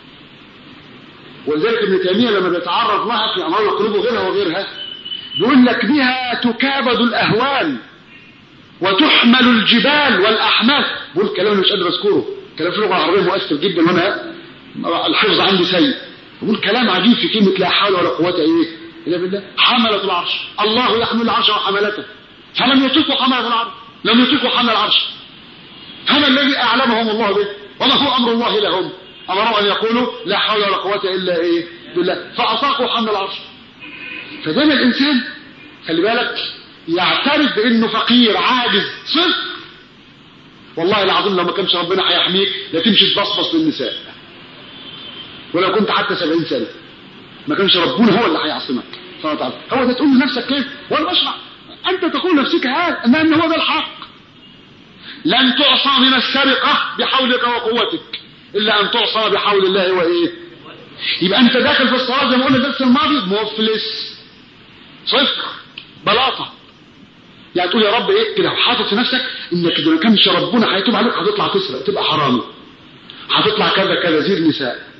Speaker 1: ولذلك ابن تيمية لما بيتعرض لها في امراض القلوب وغيرها وغيرها يقول لك بها تكابد الاهوال وتحمل الجبال والاحمال بقول كلام مش قادر اذكره كلام في اللغه العربيه مؤثر جدا وانا الحفظ عندي سيء بقول كلام عجيب في كلمه لا حول ولا قوه ايه الا بالله حملة العرش الله يحمل العرش وحملته فلم يطيقوا حملة العرش لم يطيقوا حمل العرش هذا الذي اعلمهم الله به وما هو امر الله لهم امروا ان يقولوا لا حول ولا قوه الا ايه بالله فاطاقوا حمل العرش فدايما الانسان خلي بالك يعترف بانه فقير عاجز صفر والله العظيم لو ما كانش ربنا هيحميك لا تمشي تبصبص للنساء ولو كنت حتى 70 سنه ما كانش ربنا هو اللي هيعصمك سبحانه وتعالى هو ده تقول لنفسك كيف وانا بشرع انت تقول لنفسك هذا ان هو ده الحق لن تعصى من السرقه بحولك وقوتك الا ان تعصى بحول الله وايه يبقى انت داخل في الصلاه زي ما قلنا الدرس الماضي مفلس صفر بلاطه يعني تقول يا رب ايه كده حاطط في نفسك انك اذا ما كانش ربنا هيتوب عليك هتطلع تسرق تبقى حرامي هتطلع كذا كذا زير نساء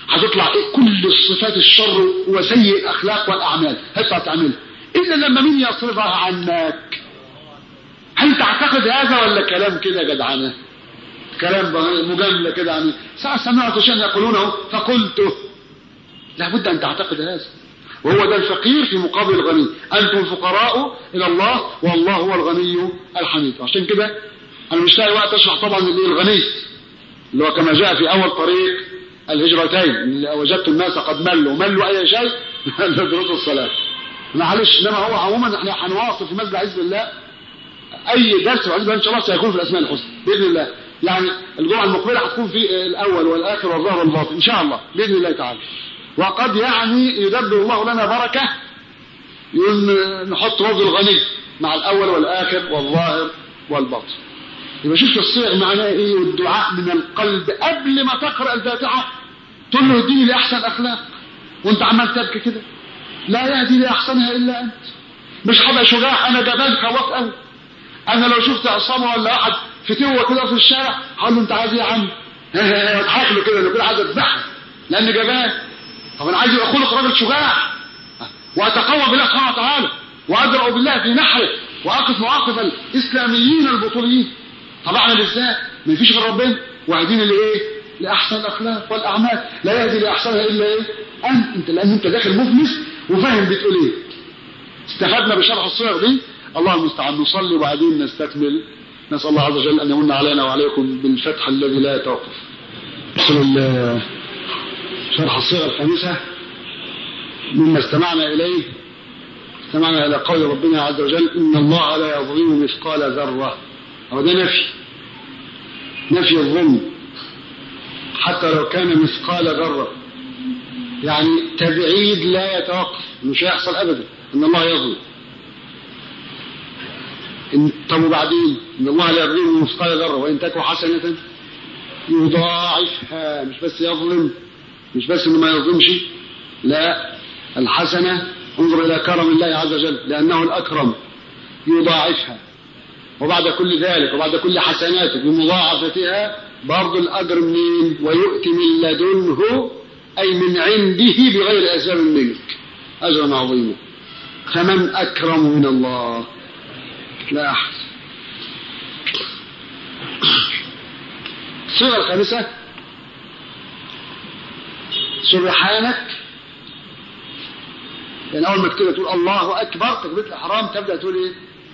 Speaker 1: هتطلع إيه كل الصفات الشر وسيء الأخلاق والأعمال هتطلع تعملها إلا لما مين يصرفها عنك هل تعتقد هذا ولا كلام كده جدعانة كلام مجاملة كده يعني ساعة سمعت شيئا يقولونه فقلته لابد أن تعتقد هذا وهو ده الفقير في مقابل الغني أنتم الفقراء إلى الله والله هو الغني الحميد عشان كده أنا مش لاقي وقت أشرح طبعا اللي الغني اللي هو كما جاء في أول طريق الهجرتين وجدت الناس قد ملوا ملوا أي شيء دروس الصلاة معلش انما هو عموما احنا هنواصل في مسجد عز الله اي درس وعز ان شاء الله سيكون في الاسماء الحسنى باذن الله يعني الجمعه المقبله هتكون في الاول والاخر والظاهر والباطن ان شاء الله باذن الله تعالى وقد يعني يدبر الله لنا بركه نحط رجل الغني مع الاول والاخر والظاهر والباطن يبقى شفت الصيغ معناه ايه والدعاء من القلب قبل ما تقرا الفاتحه تقول له اديني لاحسن اخلاق وانت عمال تبكي كده لا يهدي لاحسنها الا انت مش هبقى شجاع انا جبان خلاص قوي انا لو شفت عصامه ولا واحد فتوه كده في الشارع هقول له انت عايز ايه يا عم اضحك له كده لو كده عايز اذبحه لان جبان طب انا عايز يبقى خلق راجل شجاع واتقوى بالله سبحانه وتعالى وادعو بالله في نحره واقف مواقف الاسلاميين البطوليين طب اعمل ازاي ما فيش غير ربنا واهديني لايه لاحسن الاخلاق والاعمال لا يهدي لاحسنها الا ايه انت انت لان انت داخل مفلس وفاهم بتقول ايه استفدنا بشرح الصيغ دي الله المستعان نصلي وبعدين نستكمل نسال الله عز وجل ان يمن علينا وعليكم بالفتح الذي لا يتوقف بسم شرح الصيغه الخامسه مما استمعنا اليه استمعنا الى قول ربنا عز وجل ان الله لا يظلم مثقال ذره هو ده نفي نفي الظلم حتى لو كان مثقال ذره يعني تبعيد لا يتوقف مش هيحصل ابدا ان الله يظلم إن طب وبعدين ان الله لا يظلم مثقال ذره وان تك حسنه يضاعفها مش بس يظلم مش بس انه ما يظلمش لا الحسنه انظر الى كرم الله عز وجل لانه الاكرم يضاعفها وبعد كل ذلك وبعد كل حسناته بمضاعفتها برضه الاجر منين ويؤتي من لدنه أي من عنده بغير أسباب منك أجرا عظيما فمن أكرم من الله لا أحد الصورة الخامسة سبحانك يعني أول ما تكتب تقول الله أكبر تكبيرة الإحرام تبدأ تقول إيه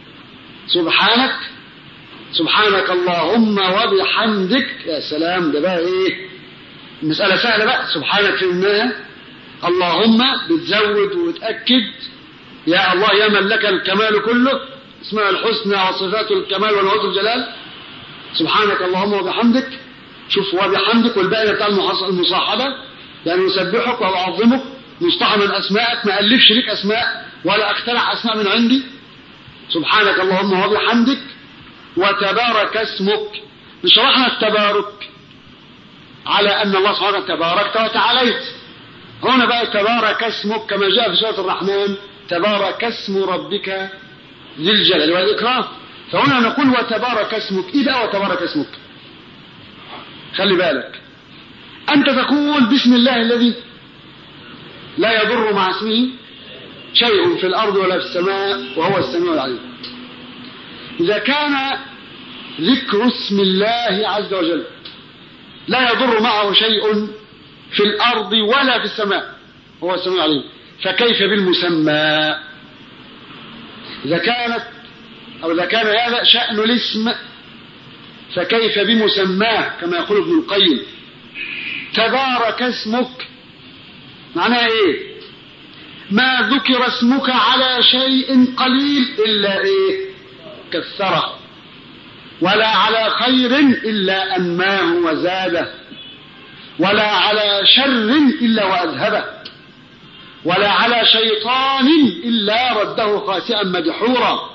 Speaker 1: سبحانك سبحانك اللهم وبحمدك يا سلام ده بقى إيه المسألة سهلة بقى سبحانك فهمناها اللهم بتزود وتأكد يا الله يا من لك الكمال كله اسماء الحسنى وصفات الكمال ونعوت الجلال سبحانك اللهم وبحمدك شوف وبحمدك والباقي بتاع المصاحبة يعني يسبحك وأعظمك مصطحى من أسمائك ما ألفش لك أسماء ولا أخترع أسماء من عندي سبحانك اللهم وبحمدك وتبارك اسمك شرحنا التبارك على أن الله سبحانه تباركت وتعاليت هنا بقى تبارك اسمك كما جاء في سورة الرحمن تبارك اسم ربك ذي الجلال والإكرام فهنا نقول وتبارك اسمك إيه بقى وتبارك اسمك خلي بالك أنت تقول بسم الله الذي لا يضر مع اسمه شيء في الأرض ولا في السماء وهو السميع العليم إذا كان ذكر اسم الله عز وجل لا يضر معه شيء في الأرض ولا في السماء هو السميع العليم فكيف بالمسمى إذا كانت أو إذا كان هذا شأن الاسم فكيف بمسماه كما يقول ابن القيم تبارك اسمك معناه ايه ما ذكر اسمك على شيء قليل إلا ايه كثره ولا على خير إلا أنماه وزاده ولا على شر إلا وأذهبه ولا على شيطان إلا رده خاسئا مدحورا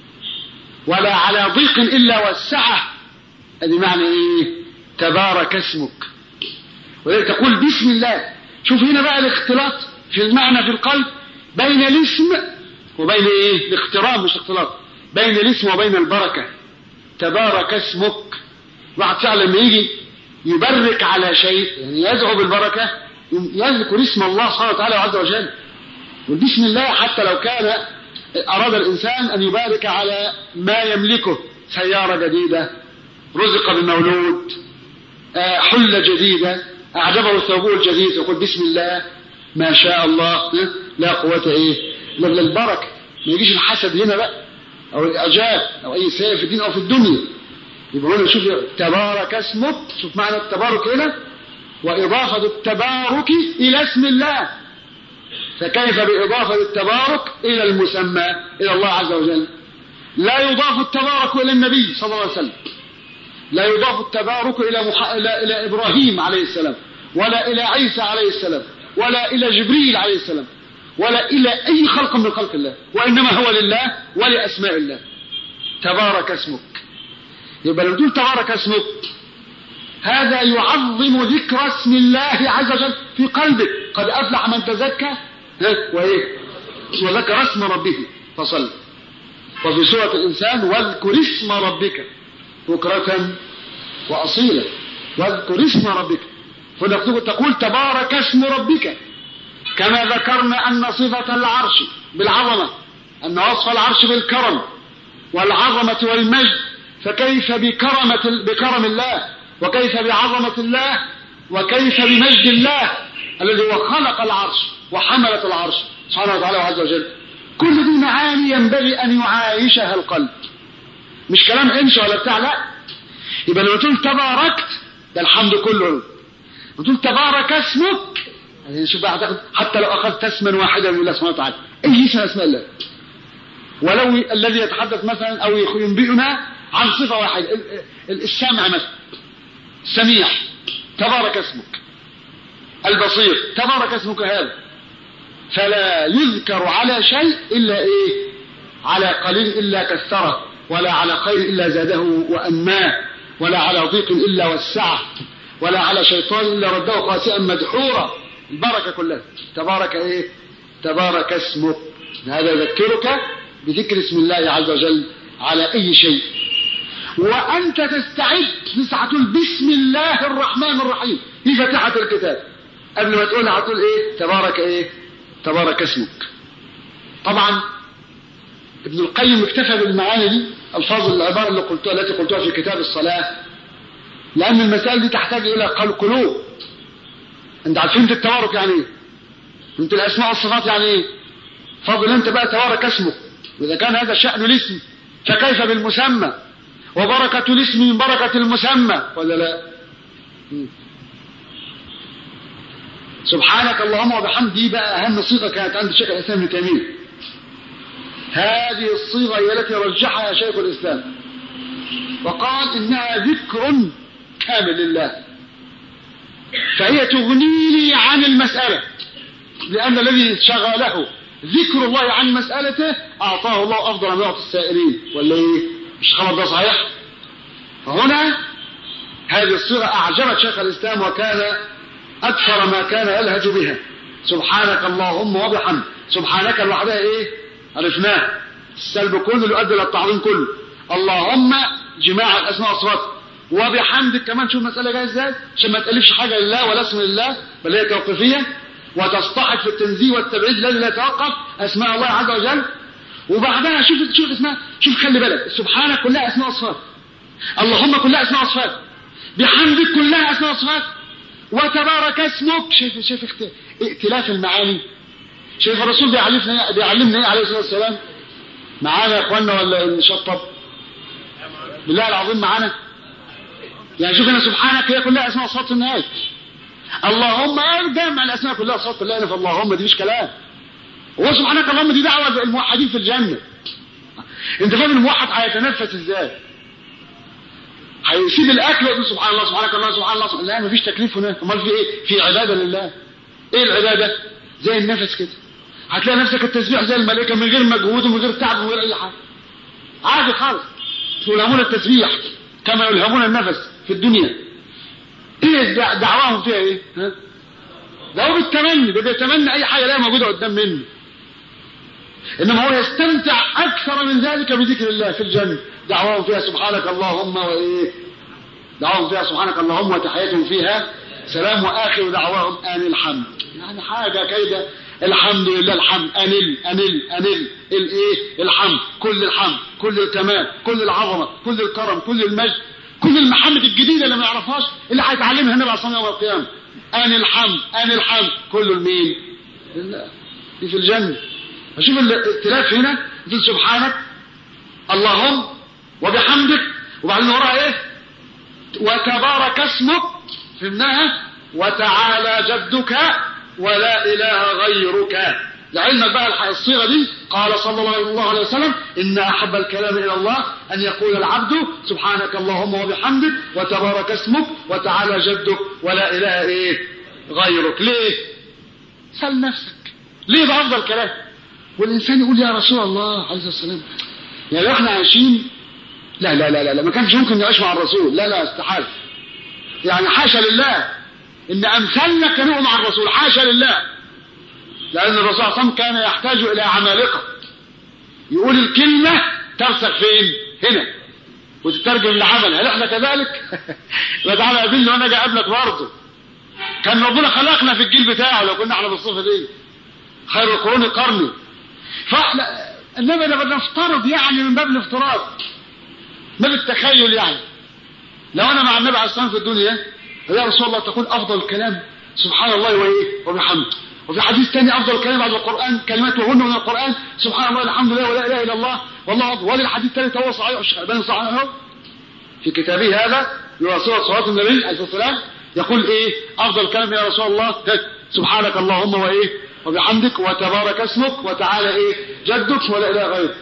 Speaker 1: ولا على ضيق إلا وسعه هذه معنى إيه تبارك اسمك ولذلك تقول بسم الله شوف هنا بقى الاختلاط في المعنى في القلب بين الاسم وبين ايه الاختراط مش اختلاط بين الاسم وبين البركه تبارك اسمك واحد فعلا لما يجي يبرك على شيء يعني يدعو بالبركة يذكر اسم الله سبحانه وتعالى عز وجل بسم الله حتى لو كان أراد الإنسان أن يبارك على ما يملكه سيارة جديدة رزق بمولود حلة جديدة أعجبه ثوبه الجديد يقول بسم الله ما شاء الله لا قوة إيه إلا البركة ما يجيش الحسد هنا بقى أو الإعجاب أو أي سيء في الدين أو في الدنيا يبقى هنا شوف تبارك اسمك شوف معنى التبارك هنا وإضافة التبارك إلى اسم الله فكيف بإضافة التبارك إلى المسمى إلى الله عز وجل لا يضاف التبارك إلى النبي صلى الله عليه وسلم لا يضاف التبارك إلى, مح... إلى... إلى إبراهيم عليه السلام ولا إلى عيسى عليه السلام ولا إلى جبريل عليه السلام ولا إلى أي خلق من خلق الله وإنما هو لله ولأسماء الله تبارك اسمك يبقى لو تقول تبارك اسمك هذا يعظم ذكر اسم الله عز وجل في قلبك قد أفلح من تزكى وإيه وذكر اسم ربه فصل وفي سورة الإنسان واذكر اسم ربك بكرة وأصيلا واذكر اسم ربك فنقول تقول تبارك اسم ربك كما ذكرنا أن صفة العرش بالعظمة أن وصف العرش بالكرم والعظمة والمجد فكيف بكرمة بكرم الله وكيف بعظمة الله وكيف بمجد الله الذي هو خلق العرش وحملة العرش سبحانه وتعالى عز وجل كل دي معاني ينبغي أن يعايشها القلب مش كلام انش ولا بتاع لا يبقى لما تقول تباركت ده الحمد كله وتقول تبارك اسمك يعني شوف بقى اعتقد حتى لو اخذت اسما واحدا من الله سبحانه وتعالى اي اسم اسماء الله ولو الذي يتحدث مثلا او ينبئنا عن صفه واحده السامع مثلا السميع تبارك اسمك البصير تبارك اسمك هذا فلا يذكر على شيء الا ايه على قليل الا كثره ولا على خير الا زاده وانماه ولا على ضيق الا وسعه ولا على شيطان الا رده قاسئا مدحورا البركه كلها تبارك ايه تبارك اسمك هذا يذكرك بذكر اسم الله عز وجل على اي شيء وانت تستعد لسه هتقول بسم الله الرحمن الرحيم في فاتحه الكتاب قبل ما تقولها هتقول ايه تبارك ايه تبارك اسمك طبعا ابن القيم اكتفى بالمعاني دي الفاظ العباره اللي قلتها التي قلتها في كتاب الصلاه لان المسائل دي تحتاج الى قلوب انت عارفين التبارك يعني ايه انت الاسماء والصفات يعني ايه فضل انت بقى تبارك اسمك واذا كان هذا شأن الاسم فكيف بالمسمى وبركة الاسم من بركة المسمى ولا لا سبحانك اللهم وبحمدي بقى اهم صيغه كانت عند الشيخ الاسلام ابن تيميه هذه الصيغه هي التي رجحها شيخ الاسلام وقال انها ذكر كامل لله فهي تغنيني عن المساله لان الذي شغله ذكر الله عن مسالته اعطاه الله افضل ما يعطي السائلين ولا ايه مش خبر ده صحيح فهنا هذه الصيغه اعجبت شيخ الاسلام وكان أكثر ما كان يلهج بها سبحانك اللهم وبحمد سبحانك لوحدها إيه عرفناه السلب كله اللي يؤدي للتعظيم كله اللهم جماع الأسماء والصفات وبحمدك كمان شوف المسألة جاية ازاي عشان ما تألفش حاجة لله ولا اسم لله بل هي توقيفية وتصطحب في التنزيه والتبعيد الذي لا يتوقف أسماء الله عز وجل وبعدها شوف شوف اسماء شوف خلي بالك سبحانك كلها أسماء وصفات اللهم كلها أسماء وصفات بحمدك كلها أسماء وصفات وتبارك اسمك شايف شايف ائتلاف المعاني شايف الرسول بيعلمنا بيعلمنا ايه عليه الصلاه والسلام معانا يا اخوانا ولا نشطب بالله العظيم معانا يعني شوف انا سبحانك هي كلها اسماء صفات في النهايه اللهم جمع الاسماء كلها صفات الله فاللهم دي مش كلام هو سبحانك اللهم دي دعوه الموحدين في الجنه انت فاهم الموحد هيتنفس ازاي هيسيب الاكل ويقول سبحان الله سبحانك الله سبحان الله سبحان الله لا مفيش تكليف هناك امال في ايه في عباده لله ايه العباده زي النفس كده هتلاقي نفسك التسبيح زي الملائكه من غير مجهود ومن غير تعب ومن غير اي حاجه عادي خالص يلهمون التسبيح كما يلهمون النفس في الدنيا ايه دعواهم فيها ايه ها ده هو بالتمني ده بيتمنى اي حاجه لا موجوده قدام منه انما هو يستمتع اكثر من ذلك بذكر الله في الجنه دعواهم فيها سبحانك اللهم وايه دعواهم فيها سبحانك اللهم وتحياتهم فيها سلام واخر دعواهم ان الحمد يعني حاجه كده الحمد لله الحمد انل انل انل الايه الحمد كل الحمد كل الكمال كل العظمه كل الكرم كل المجد كل المحامد الجديده اللي ما يعرفهاش اللي هيتعلمها النبي عليه الصلاه يوم القيامه ان الحمد ان الحمد كله لمين لله دي في الجنه اشوف الائتلاف هنا تقول سبحانك اللهم وبحمدك وبعدين وراها ايه وتبارك اسمك فهمناها وتعالى جدك ولا اله غيرك لعلمك بقى الصيغه دي قال صلى الله عليه وسلم ان احب الكلام الى الله ان يقول العبد سبحانك اللهم وبحمدك وتبارك اسمك وتعالى جدك ولا اله ايه غيرك ليه سل نفسك ليه ده افضل كلام والانسان يقول يا رسول الله عليه الصلاه والسلام يعني احنا عايشين لا لا لا لا ما كانش ممكن نعيش مع الرسول لا لا استحاله يعني حاشا لله ان امثالنا كانوا مع الرسول حاشا لله لان الرسول صلى الله عليه وسلم كان يحتاج الى عمالقه يقول الكلمه ترسخ فين هنا وتترجم لعمل هل احنا كذلك وتعالى قابلني وانا اجي اقابلك برضه كان ربنا خلقنا في الجيل بتاعه لو كنا احنا بالصفه دي خير القرون قرني فاحنا انما لما نفترض يعني من باب الافتراض باب التخيل يعني لو انا مع النبي عليه الصلاه والسلام في الدنيا يا رسول الله تقول افضل الكلام سبحان الله وايه وبحمده وفي حديث ثاني افضل كلام بعد القران كلمات وهن من القران سبحان الله الحمد لله ولا اله الا الله والله اكبر ولا الحديث الثالث هو صحيح الشيخ الالباني صححه في كتابه هذا يواصل صلاه النبي عليه الصلاه والسلام يقول ايه افضل كلام يا رسول الله سبحانك اللهم وايه وبحمدك وتبارك اسمك وتعالى ايه جدك ولا اله غيرك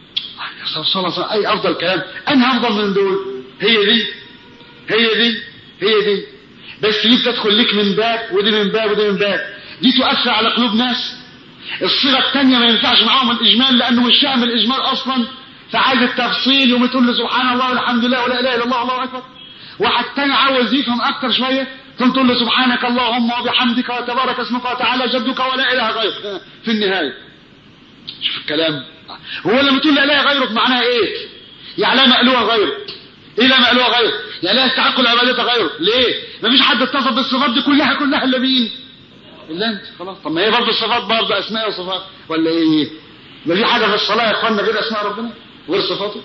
Speaker 1: يا رسول الله اي افضل كلام انا افضل من دول هي دي هي دي هي دي بس دي بتدخل لك من باب ودي من باب ودي من باب دي تؤثر على قلوب ناس الصيغه الثانيه ما ينفعش معاهم الاجمال لانه مش شامل الاجمال اصلا فعايز التفصيل يوم تقول له سبحان الله والحمد لله ولا اله الا الله الله اكبر واحد تاني عاوز يفهم اكتر شويه ثم تقول له سبحانك اللهم وبحمدك وتبارك اسمك وتعالى جدك ولا اله غيرك في النهايه شوف الكلام هو لما تقول لا اله غيرك معناها ايه يعني لا مألوه غيرك ايه لا مألوه غيرك يعني لا يستحق العبادة غيره ليه مفيش حد اتصف بالصفات دي كلها كلها الا مين الا انت خلاص طب ما هي برضه الصفات برضه اسماء وصفات ولا ايه ما في حاجه في الصلاه يا اخوانا غير اسماء ربنا غير صفاته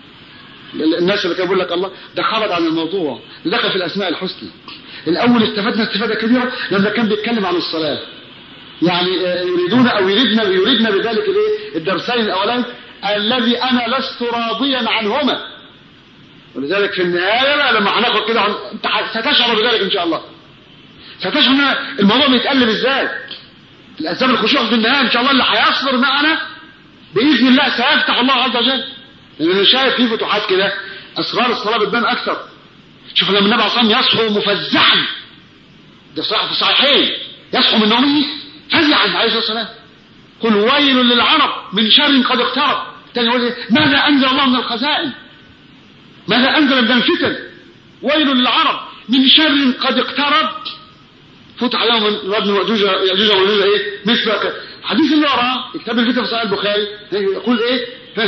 Speaker 1: الناس اللي كانوا بيقول لك الله ده خرج عن الموضوع دخل في الاسماء الحسنى الاول استفدنا استفاده كبيره لما كان بيتكلم عن الصلاه يعني يريدون او يريدنا يريدنا بذلك الايه الدرسين الاولين الذي انا لست راضيا عنهما ولذلك في النهايه بقى لما هناخد كده انت ستشعر بذلك ان شاء الله ستشعر ان الموضوع بيتقلب ازاي الاسباب الخشوع في النهايه ان شاء الله اللي هيصبر معنا باذن الله سيفتح الله عز وجل لانه شايف في فتوحات كده اسرار الصلاه بتبان اكثر شوف لما النبي عليه الصلاه يصحو مفزعا ده صح في الصحيحين يصحو من نومه فزعا عليه الصلاه والسلام قل ويل للعرب من شر قد اقترب تاني يقول ايه ماذا انزل الله من الخزائن ماذا انزل من الفتن ويل للعرب من شر قد اقترب فتح لهم ابن وأجوج يأجوج ومأجوج ايه مثل حديث اللي وراه كتاب الفتن في صحيح البخاري يقول ايه ها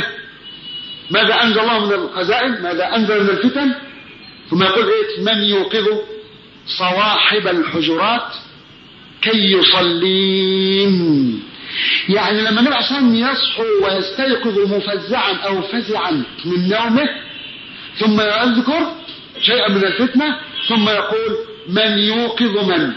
Speaker 1: ماذا انزل الله من الخزائن ماذا انزل من الفتن ثم يقول ايه من يوقظ صواحب الحجرات كي يصلين يعني لما النبي عشان يصحو ويستيقظ مفزعا او فزعا من نومه ثم يذكر شيئا من الفتنة ثم يقول من يوقظ من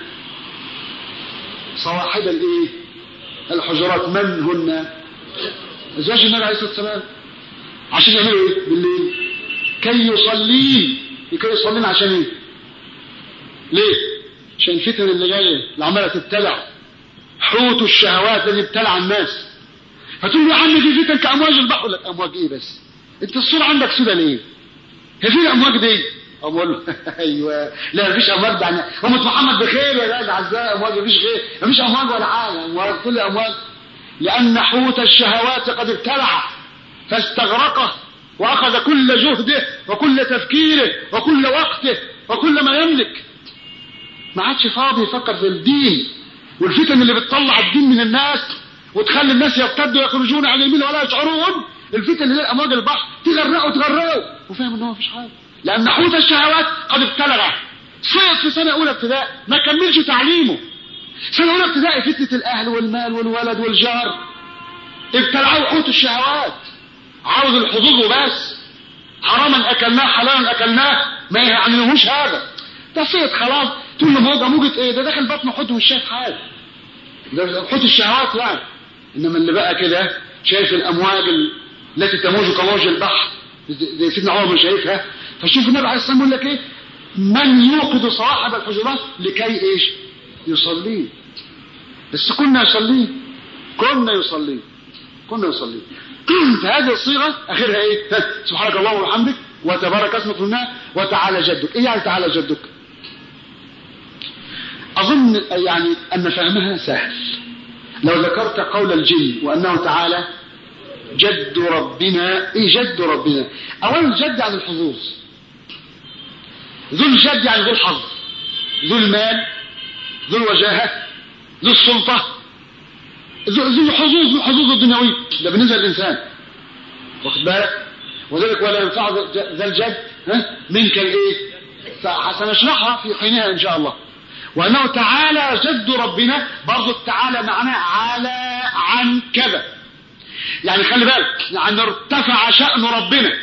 Speaker 1: صواحب الايه الحجرات من هن ازواج النبي عليه الصلاه والسلام عشان يعملوا ايه بالليل كي يصلين كي يصلين عشان ايه ليه عشان الفتن اللي جايه اللي عماله تبتلع حوت الشهوات اللي ابتلع الناس فتقول يا عم في فتن كامواج البحر لك امواج ايه بس انت الصوره عندك سودة ليه هي فين الامواج دي اقول له ايوه لا مفيش امواج ده امة محمد بخير يا لا ده عزاء امواج مفيش خير مفيش امواج ولا حاجه امواج كل امواج لان حوت الشهوات قد ابتلع فاستغرقه واخذ كل جهده وكل تفكيره وكل وقته وكل ما يملك ما عادش فاضي يفكر في الدين والفتن اللي بتطلع الدين من الناس وتخلي الناس يرتدوا يخرجون عن اليمين ولا يشعرون الفتن اللي هي امواج البحر تغرقوا تغرقوا وفاهم ان هو مفيش حاجه لان حوت الشهوات قد ابتلغ صيد في سنة أولى ابتدائي ما كملش تعليمه سنة أولى ابتدائي فتنة الأهل والمال والولد والجار ابتلعوا حوت الشهوات عاوز الحظوظ وبس حراما أكلناه حلالا أكلناه ما يعنيهوش هذا ده صيد خلاص تقول له موجة موجة ايه ده داخل بطن حوت مش شايف حاجة ده حوت الشهوات يعني انما اللي بقى كده شايف الامواج التي تموج كموج البحر زي سيدنا عمر ما شايفها فشوف النبي عليه الصلاه والسلام يقول لك ايه من يوقظ صواحب الحجرات لكي ايش يصلي بس كنا يصلي كنا يصلي كنا يصلي فهذه الصيغه اخرها ايه سبحانك اللهم وبحمدك وتبارك اسمك منها وتعالى جدك ايه يعني تعالى جدك اظن يعني ان فهمها سهل لو ذكرت قول الجن وانه تعالى جد ربنا ايه جد ربنا اولا الجد عن الحظوظ ذو الجد يعني ذو الحظ ذو المال ذو الوجاهة ذو السلطة ذو الحظوظ ذو الحظوظ الدنيوية ده بالنسبة للإنسان واخد بالك وذلك ولا ينفع ذا الجد ها منك الايه سنشرحها في حينها ان شاء الله وانه تعالى جد ربنا برضه تعالى معناه على عن كذا يعني خلي بالك يعني ارتفع شأن ربنا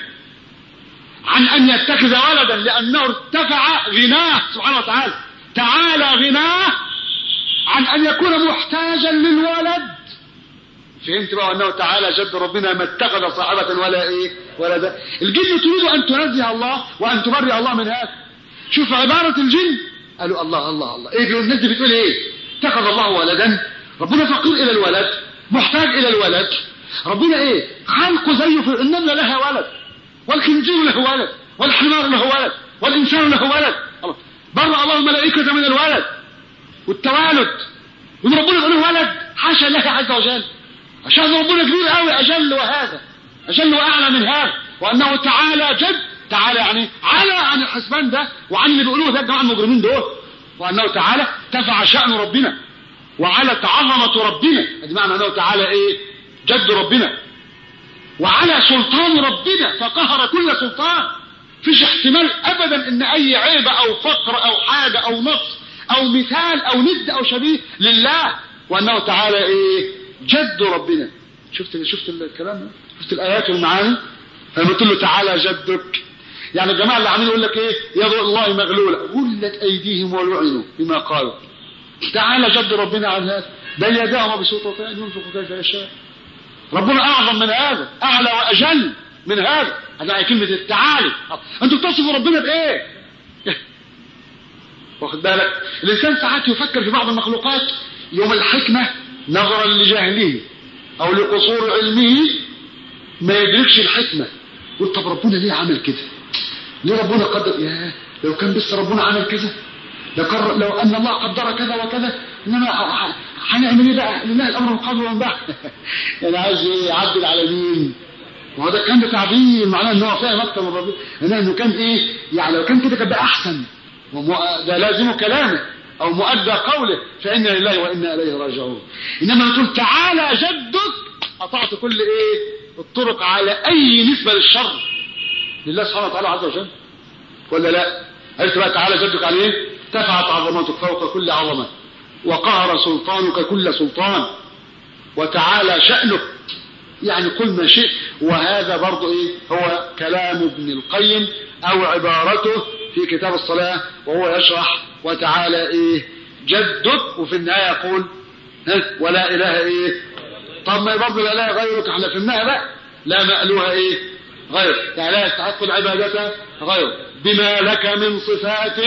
Speaker 1: عن أن يتخذ ولدا لأنه ارتفع غناه سبحانه وتعالى تعالى غناه عن أن يكون محتاجا للولد فهمت بقى أنه تعالى جد ربنا ما اتخذ صاحبة ولا إيه ولا ده الجن تريد أن تنزه الله وأن تبرئ الله من هذا شوف عبارة الجن قالوا الله الله الله إيه الناس دي بتقول إيه اتخذ الله ولدا ربنا فقير إلى الولد محتاج إلى الولد ربنا إيه خلقه زيه في النملة لها ولد والخنزير له ولد والحمار له ولد والإنسان له ولد برأ الله الملائكة من الولد والتوالد وإن ربنا يقول له ولد حاشا الله عز وجل عشان ربنا كبير قوي أجل وهذا أجل وأعلى من هذا وأنه تعالى جد تعالى يعني على عن الحسبان ده وعن اللي بيقولوه ده الجماعة المجرمين دول وأنه تعالى تفع شأن ربنا وعلى عظمة ربنا ادي معنى أنه تعالى إيه جد ربنا وعلى سلطان ربنا فقهر كل سلطان فيش احتمال ابدا ان اي عيبة او فقر او حاجة او نقص او مثال او ند او شبيه لله وانه تعالى ايه جد ربنا شفت شفت الكلام ده شفت الايات والمعاني فقلت له تعالى جدك يعني الجماعه اللي عاملين يقول لك ايه يد الله مغلوله غلت ايديهم ولعنوا بما قالوا تعالى جد ربنا عن هذا بل يداه بسلطتين ينفق كيف يشاء ربنا اعظم من هذا اعلى واجل من هذا هذا كلمة التعالي انتوا بتصفوا ربنا بايه واخد بالك الانسان ساعات يفكر في بعض المخلوقات يوم الحكمة نظرا لجهله او لقصور علمه ما يدركش الحكمة يقول طب ربنا ليه عمل كده ليه ربنا قدر يا لو كان بس ربنا عمل كذا لو, لو ان الله قدر كذا وكذا انما هنعمل ايه بقى لله الامر من قبل ومن بعد يعني عايز يعدل على مين وهو ده كان ده تعبير معناه ان هو فاهم اكتر من ربنا انه كان ايه يعني لو كان كده كان بقى احسن ده لازم كلامه او مؤدى قوله فانا لله وانا اليه راجعون انما تقول تعالى جدك قطعت كل ايه الطرق على اي نسبه للشر لله سبحانه وتعالى عز وجل ولا لا عرفت بقى تعالى جدك على ايه تفعت عظمتك فوق كل عظمه وقهر سلطانك كل سلطان وتعالى شأنك يعني كل ما شئت وهذا برضو ايه هو كلام ابن القيم او عبارته في كتاب الصلاة وهو يشرح وتعالى ايه جدك وفي النهاية يقول ها ولا اله ايه طب ما برضو لا اله غيرك احنا فهمناها بقى لا مألوها ايه غير يعني لا يستحق العبادة غير بما لك من صفات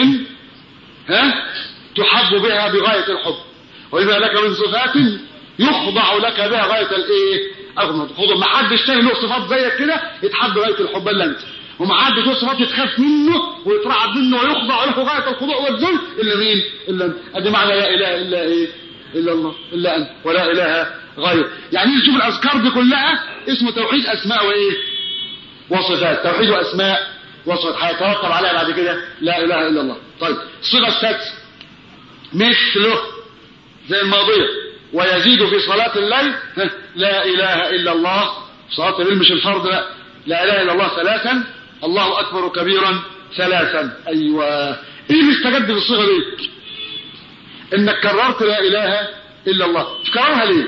Speaker 1: ها تحب بها بغاية الحب وإذا لك من صفات يخضع لك بها غاية الايه خذوا ما حدش تاني له صفات زيك كده يتحب غاية الحب الا انت وما حدش له صفات يتخاف منه ويترعب منه ويخضع له غاية الخضوع والذل الا مين الا انت ادي معنى لا اله الا ايه الا الله الا انت ولا اله غيره يعني نشوف الاذكار دي كلها اسمه توحيد اسماء وايه وصفات توحيد واسماء وصفات هيترتب عليها بعد كده لا اله الا الله طيب الصيغه السادسه مثله زي الماضية ويزيد في صلاة الليل لا إله إلا الله صلاة الليل مش الفرض لا لا إله إلا الله ثلاثا الله أكبر كبيرا ثلاثا أيوة ايه اللي استجد بالصيغه دي انك كررت لا اله الا الله تكررها ليه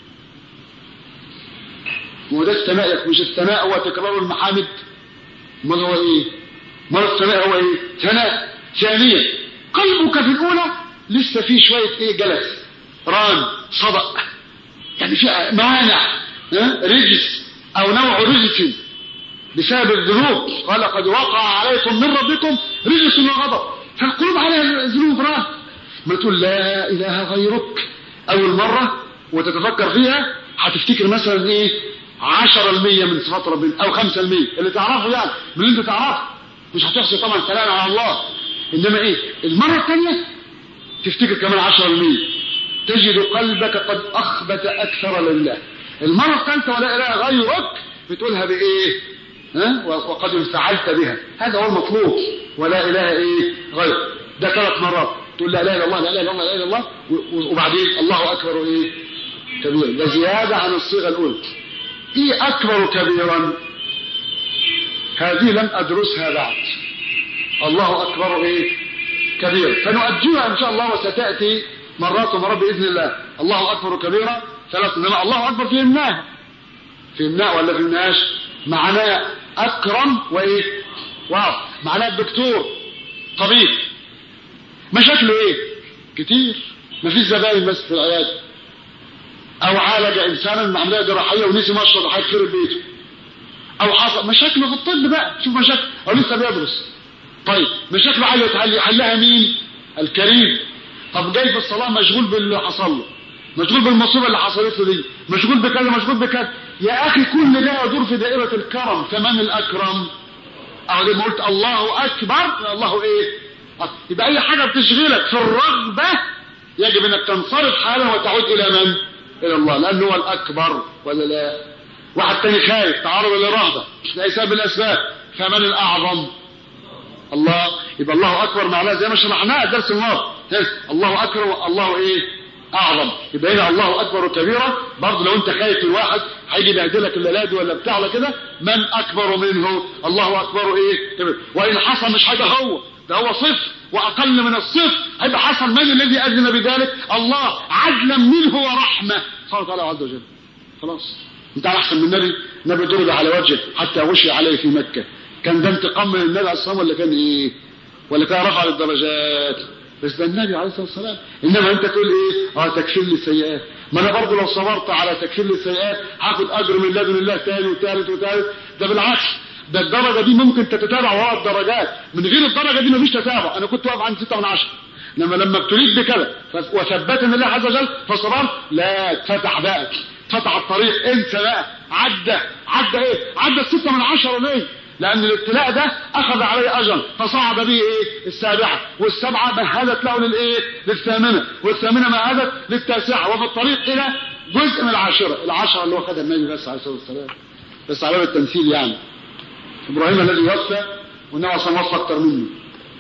Speaker 1: هو ده الثناء مش الثناء هو تكرار المحامد امال هو ايه امال الثناء هو ايه ثناء ثانيا قلبك في الاولى لسه فيه شويه ايه جلس ران صدق يعني في مانع ها؟ رجس او نوع رجس بسبب الذنوب قال قد وقع عليكم من ربكم رجس وغضب فالقلوب عليها الذنوب ران ما تقول لا اله غيرك اول مرة وتتفكر فيها هتفتكر مثلا ايه عشرة المية من صفات ربنا او خمسة المية اللي تعرفه يعني من اللي انت تعرفه مش هتحصي طبعا كلام على الله انما ايه المرة الثانية تفتكر كمان عشرة المية تجد قلبك قد اخبت اكثر لله المرة الثالثة ولا اله غيرك بتقولها بايه ها وقد انفعلت بها هذا هو المطلوب ولا اله ايه غير ده ثلاث مرات تقول لا اله الا الله لا اله الا الله لا اله الا الله وبعدين الله اكبر ايه كبير ده زياده عن الصيغه الاولى ايه اكبر كبيرا هذه لم ادرسها بعد الله اكبر ايه كبير فنؤجلها ان شاء الله وستاتي مرات ومرات باذن الله الله اكبر كبيرا ثلاث انما الله اكبر فهمناها فهمناها ولا فهمناهاش معناه اكرم وايه واو معناه الدكتور طبيب مشاكله ايه كتير مفيش زباين بس في العياده او عالج انسانا من عمليه جراحيه ونسي مشرب هيخرب بيته او حصل مشاكله في الطب بقى شوف مشاكل او لسه بيدرس طيب مشاكله عايز يحلها مين الكريم طب جاي في الصلاه مشغول باللي حصل له مشغول بالمصيبه اللي حصلت له دي مشغول بكذا مشغول بكذا يا اخي كل ده يدور في دائره الكرم فمن الاكرم او زي ما قلت الله اكبر الله ايه يبقى اي حاجه بتشغلك في الرغبه يجب انك تنصرف حالا وتعود الى من الى الله لانه هو الاكبر ولا لا واحد تاني خايف تعرض للرهبه لا سبب الاسباب فمن الاعظم الله يبقى الله اكبر معناه زي ما شرحناه درس النهارده الله اكبر والله ايه اعظم يبقى هنا الله اكبر كبيرا برضه لو انت خايف من واحد هيجي يبهدلك الليلادي ولا بتاع ولا كده من اكبر منه الله اكبر ايه كبير وان حصل مش حاجه هو ده هو صفر واقل من الصفر هيبقى حصل من الذي اذن بذلك الله عدلا منه ورحمه سبحانه وتعالى عز وجل خلاص انت احسن من النبي النبي ضرب على وجهه حتى وشي عليه في مكه كان ده انتقام من النبي عليه الصلاه والسلام ولا كان ايه ولا كان رفع للدرجات بس ده النبي عليه الصلاه والسلام انما انت تقول ايه اه تكفير لي السيئات ما انا برضه لو صبرت على تكفير لي السيئات هاخد اجر من لدن الله تاني وثالث وثالث ده بالعكس ده الدرجه دي ممكن تتتابع وراء الدرجات من غير الدرجه دي مفيش تتابع انا كنت واقف عند 6 من 10 لما لما ابتليت بكذا وثبتني الله عز وجل فصبرت لا اتفتح بقى فتح الطريق انسى بقى عدى عدى ايه عدى الستة من عشرة ليه لان الابتلاء ده اخذ عليه اجر فصعد به ايه السابعة والسبعة مهدت له للايه للثامنة والثامنة مهدت للتاسعة وفي الطريق الى جزء من العاشرة العشرة اللي هو خدها النبي بس عليه الصلاة والسلام بس على التمثيل يعني ابراهيم الذي وفى والنبي صلى الله عليه وسلم اكتر منه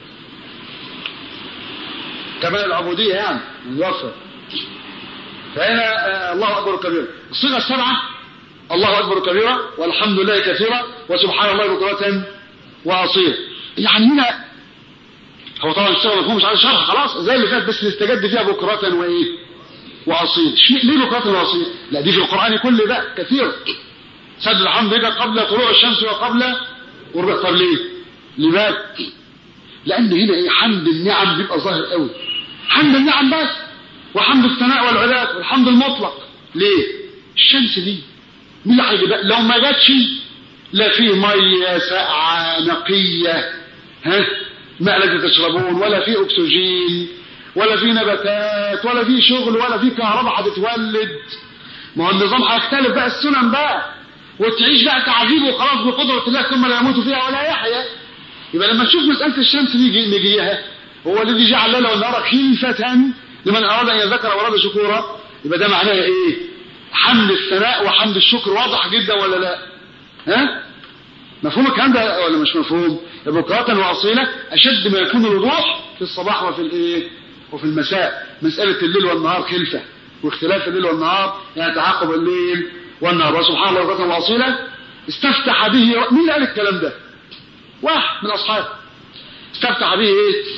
Speaker 1: كمال العبودية يعني وفى فهنا آه الله اكبر كبيرا الصيغه السبعه الله اكبر كبيرا والحمد لله كثيرا وسبحان الله بكرة واصيلا يعني هنا هو طبعا الصيغه مفهوم مش عايز شرح خلاص زي اللي فات بس نستجد فيها بكرة وايه واصيل ليه بكرة واصيل لا دي في القران كل ده كثير سد الحمد لله قبل طلوع الشمس وقبل غروبها طب ليه لماذا لان هنا ايه حمد النعم بيبقى ظاهر قوي حمد النعم بس وحمد الثناء والعلاء والحمد المطلق ليه الشمس دي مين اللي هيجيبها لو ما جاتش لا في ميه ساقعه نقيه ها ماء الذي تشربون ولا في اكسجين ولا في نباتات ولا في شغل ولا في كهرباء هتتولد ما هو النظام هيختلف بقى السنن بقى وتعيش بقى تعذيب وخلاص بقدرة الله ثم لا يموت فيها ولا يحيا يبقى لما نشوف مسألة الشمس دي نجيها هو الذي جعل لنا والنهار خلفة لمن أراد أن يذكر وأراد شكورا يبقى ده معناه إيه حمد الثناء وحمد الشكر واضح جدا ولا لا ها مفهوم الكلام ده ولا مش مفهوم بكرة وأصيلة أشد ما يكون الوضوح في الصباح وفي الإيه وفي المساء مسألة الليل والنهار خلفة واختلاف الليل والنهار يعني تعاقب الليل والنهار وسبحان الله بكرة وأصيلة استفتح به مين اللي قال الكلام ده واحد من أصحابه استفتح به إيه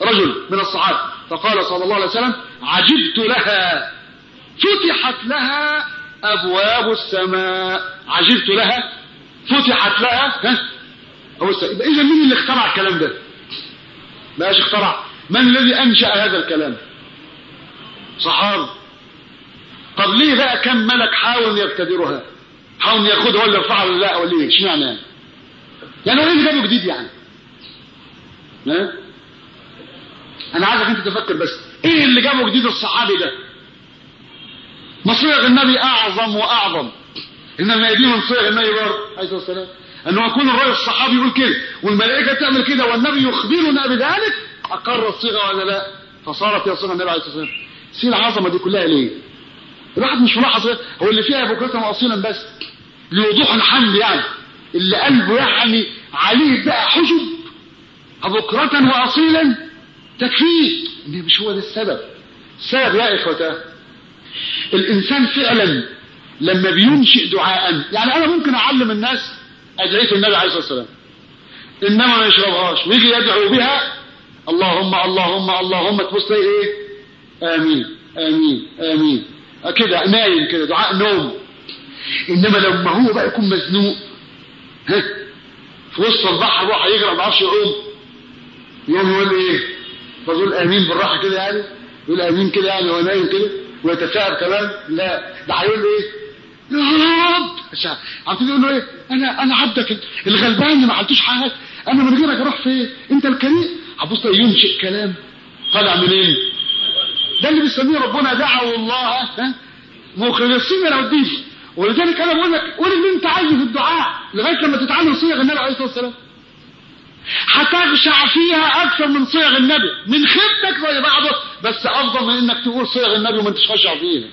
Speaker 1: رجل من الصحابة فقال صلى الله عليه وسلم عجبت لها فتحت لها أبواب السماء عجبت لها فتحت لها ها إذا مين اللي اخترع الكلام ده بقاش اخترع من الذي أنشأ هذا الكلام صحابي طب ليه بقى كم ملك حاول يبتدرها حاول ياخدها ولا يرفعها ولا لا ولا ايه اشمعنى يعني يعني هو ايه اللي جابه جديد يعني ها انا عايزك انت تفكر بس ايه اللي جابه جديد الصحابي ده مصيغ النبي اعظم واعظم انما يدين من صيغ النبي برضه عليه الصلاه والسلام انه يكون الراجل الصحابي يقول كده والملائكه تعمل كده والنبي يخبرنا بذلك اقر الصيغه ولا لا فصارت هي صيغه النبي عليه الصلاه والسلام سير العظمه دي كلها ليه الواحد مش ملاحظ هو اللي فيها بكرة واصيلا بس لوضوح الحمل يعني اللي قلبه يعني عليه بقى حجب بكرة واصيلا تكفيه ان مش هو ده السبب السبب يا اخوتاه الانسان فعلا لما بينشئ دعاء يعني انا ممكن اعلم الناس ادعيه النبي عليه الصلاه والسلام انما ما يشربهاش ويجي يدعو بها اللهم اللهم اللهم تبص ايه امين امين امين كده نايم كده دعاء نوم انما لما هو بقى يكون مزنوق ها في وسط البحر روح يغرق ما يعرفش يعوم يقوم يقول ايه بقول امين بالراحه كده يعني يقول امين كده يعني هو نايم كده ويتساءل كمان لا ده هيقول ايه يا رب عم تقول له ايه انا انا عبدك الغلبان اللي ما عملتوش حاجه انا من غيرك اروح فين انت الكريم هتبص ينشئ كلام طالع منين ده اللي بيسميه ربنا دعوا الله ها مخلصين له الدين ولذلك انا بقول لك قول اللي انت عايزه في الدعاء لغايه لما تتعلم صيغ النبي عليه الصلاه والسلام هتخشع فيها اكثر من صيغ النبي من خدتك زي بعضه بس افضل من انك تقول صيغ النبي وما انتش خاشع فيها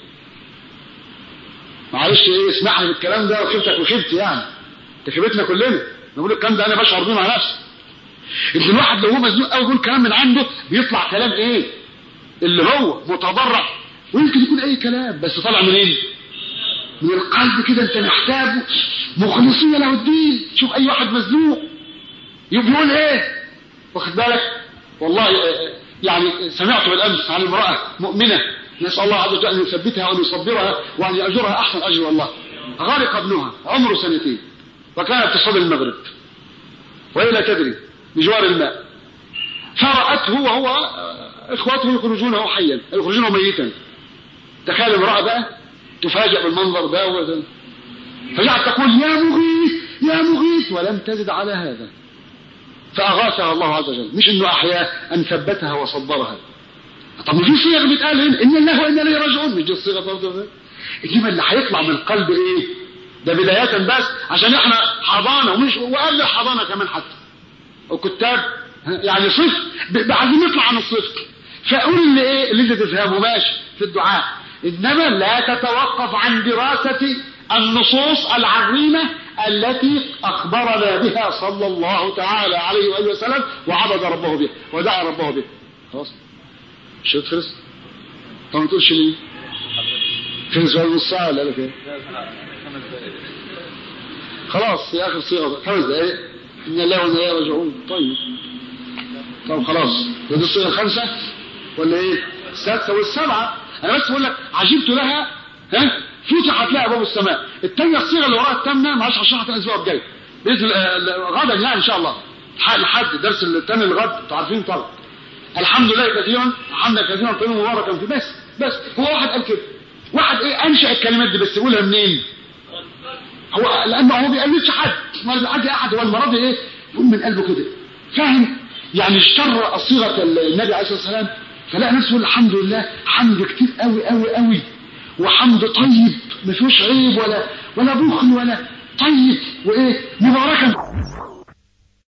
Speaker 1: معلش ايه اسمح لي بالكلام ده وخبتك وخبت يعني ده خبتنا كلنا نقول الكلام ده انا بشعر بيه مع نفسي ان الواحد لو هو مزنوق قوي يقول كلام من عنده بيطلع كلام ايه اللي هو متضرع ويمكن يكون اي كلام بس طالع منين إيه؟ من القلب كده انت محتاجه مخلصية له الدين شوف اي واحد مزنوق يقول ايه واخد بالك والله يعني سمعت بالامس عن امرأة مؤمنة نسأل الله عز وجل ان يثبتها وان يصبرها وان يأجرها احسن اجر والله غرق ابنها عمره سنتين وكانت تصلي المغرب وهي لا تدري بجوار الماء فرأته وهو اخواته يخرجونه حيا يخرجونه ميتا تخيل امرأة بقى تفاجأ بالمنظر ده فجعلت تقول يا مغيث يا مغيث ولم تزد على هذا فأغاثها الله عز وجل مش انه احياها ان ثبتها وصبرها طب ما في صيغ بتقال هنا ان الله وانا اليه راجعون مش دي الصيغه برضه انما اللي هيطلع من القلب ايه ده بداية بس عشان احنا حضانة ومش وقبل الحضانة كمان حتى وكتاب يعني صفر عايزين نطلع عن الصفر فقول اللي ايه اللي انت تفهمه ماشي في الدعاء انما لا تتوقف عن دراسة النصوص العظيمة التي اخبرنا بها صلى الله تعالى عليه وآله وسلم وعبد ربه بها ودعا ربه بها خلاص شو تخلص طب ما تقولش ليه في سؤال نص ساعة ولا لك ايه خلاص يا اخر صيغة خمس دقايق ان الله وانا اليه راجعون طيب طب خلاص دي الصيغة الخمسة ولا ايه السادسة والسبعة انا بس بقول لك عجبت لها ها فتحت لها ابواب السماء الثانيه الصيغه اللي وراها الثامنه معلش هشرحها الاسبوع الجاي باذن غدا يعني ان شاء الله لحد درس الثاني الغد انتوا عارفين طبعا الحمد لله كثيرا حمدا كثيرا طيبا مباركا فيه بس بس هو واحد قال كده واحد ايه انشا الكلمات دي بس يقولها منين هو لانه هو ما بيقلدش حد ما بيقلدش احد هو المرض ايه يقول من قلبه كده فاهم يعني اشتر صيغه النبي عليه الصلاه والسلام فلا نفسه الحمد لله حمد كتير قوي قوي قوي وحمد طيب ما فيهوش عيب ولا ولا بخل ولا طيب وايه مباركا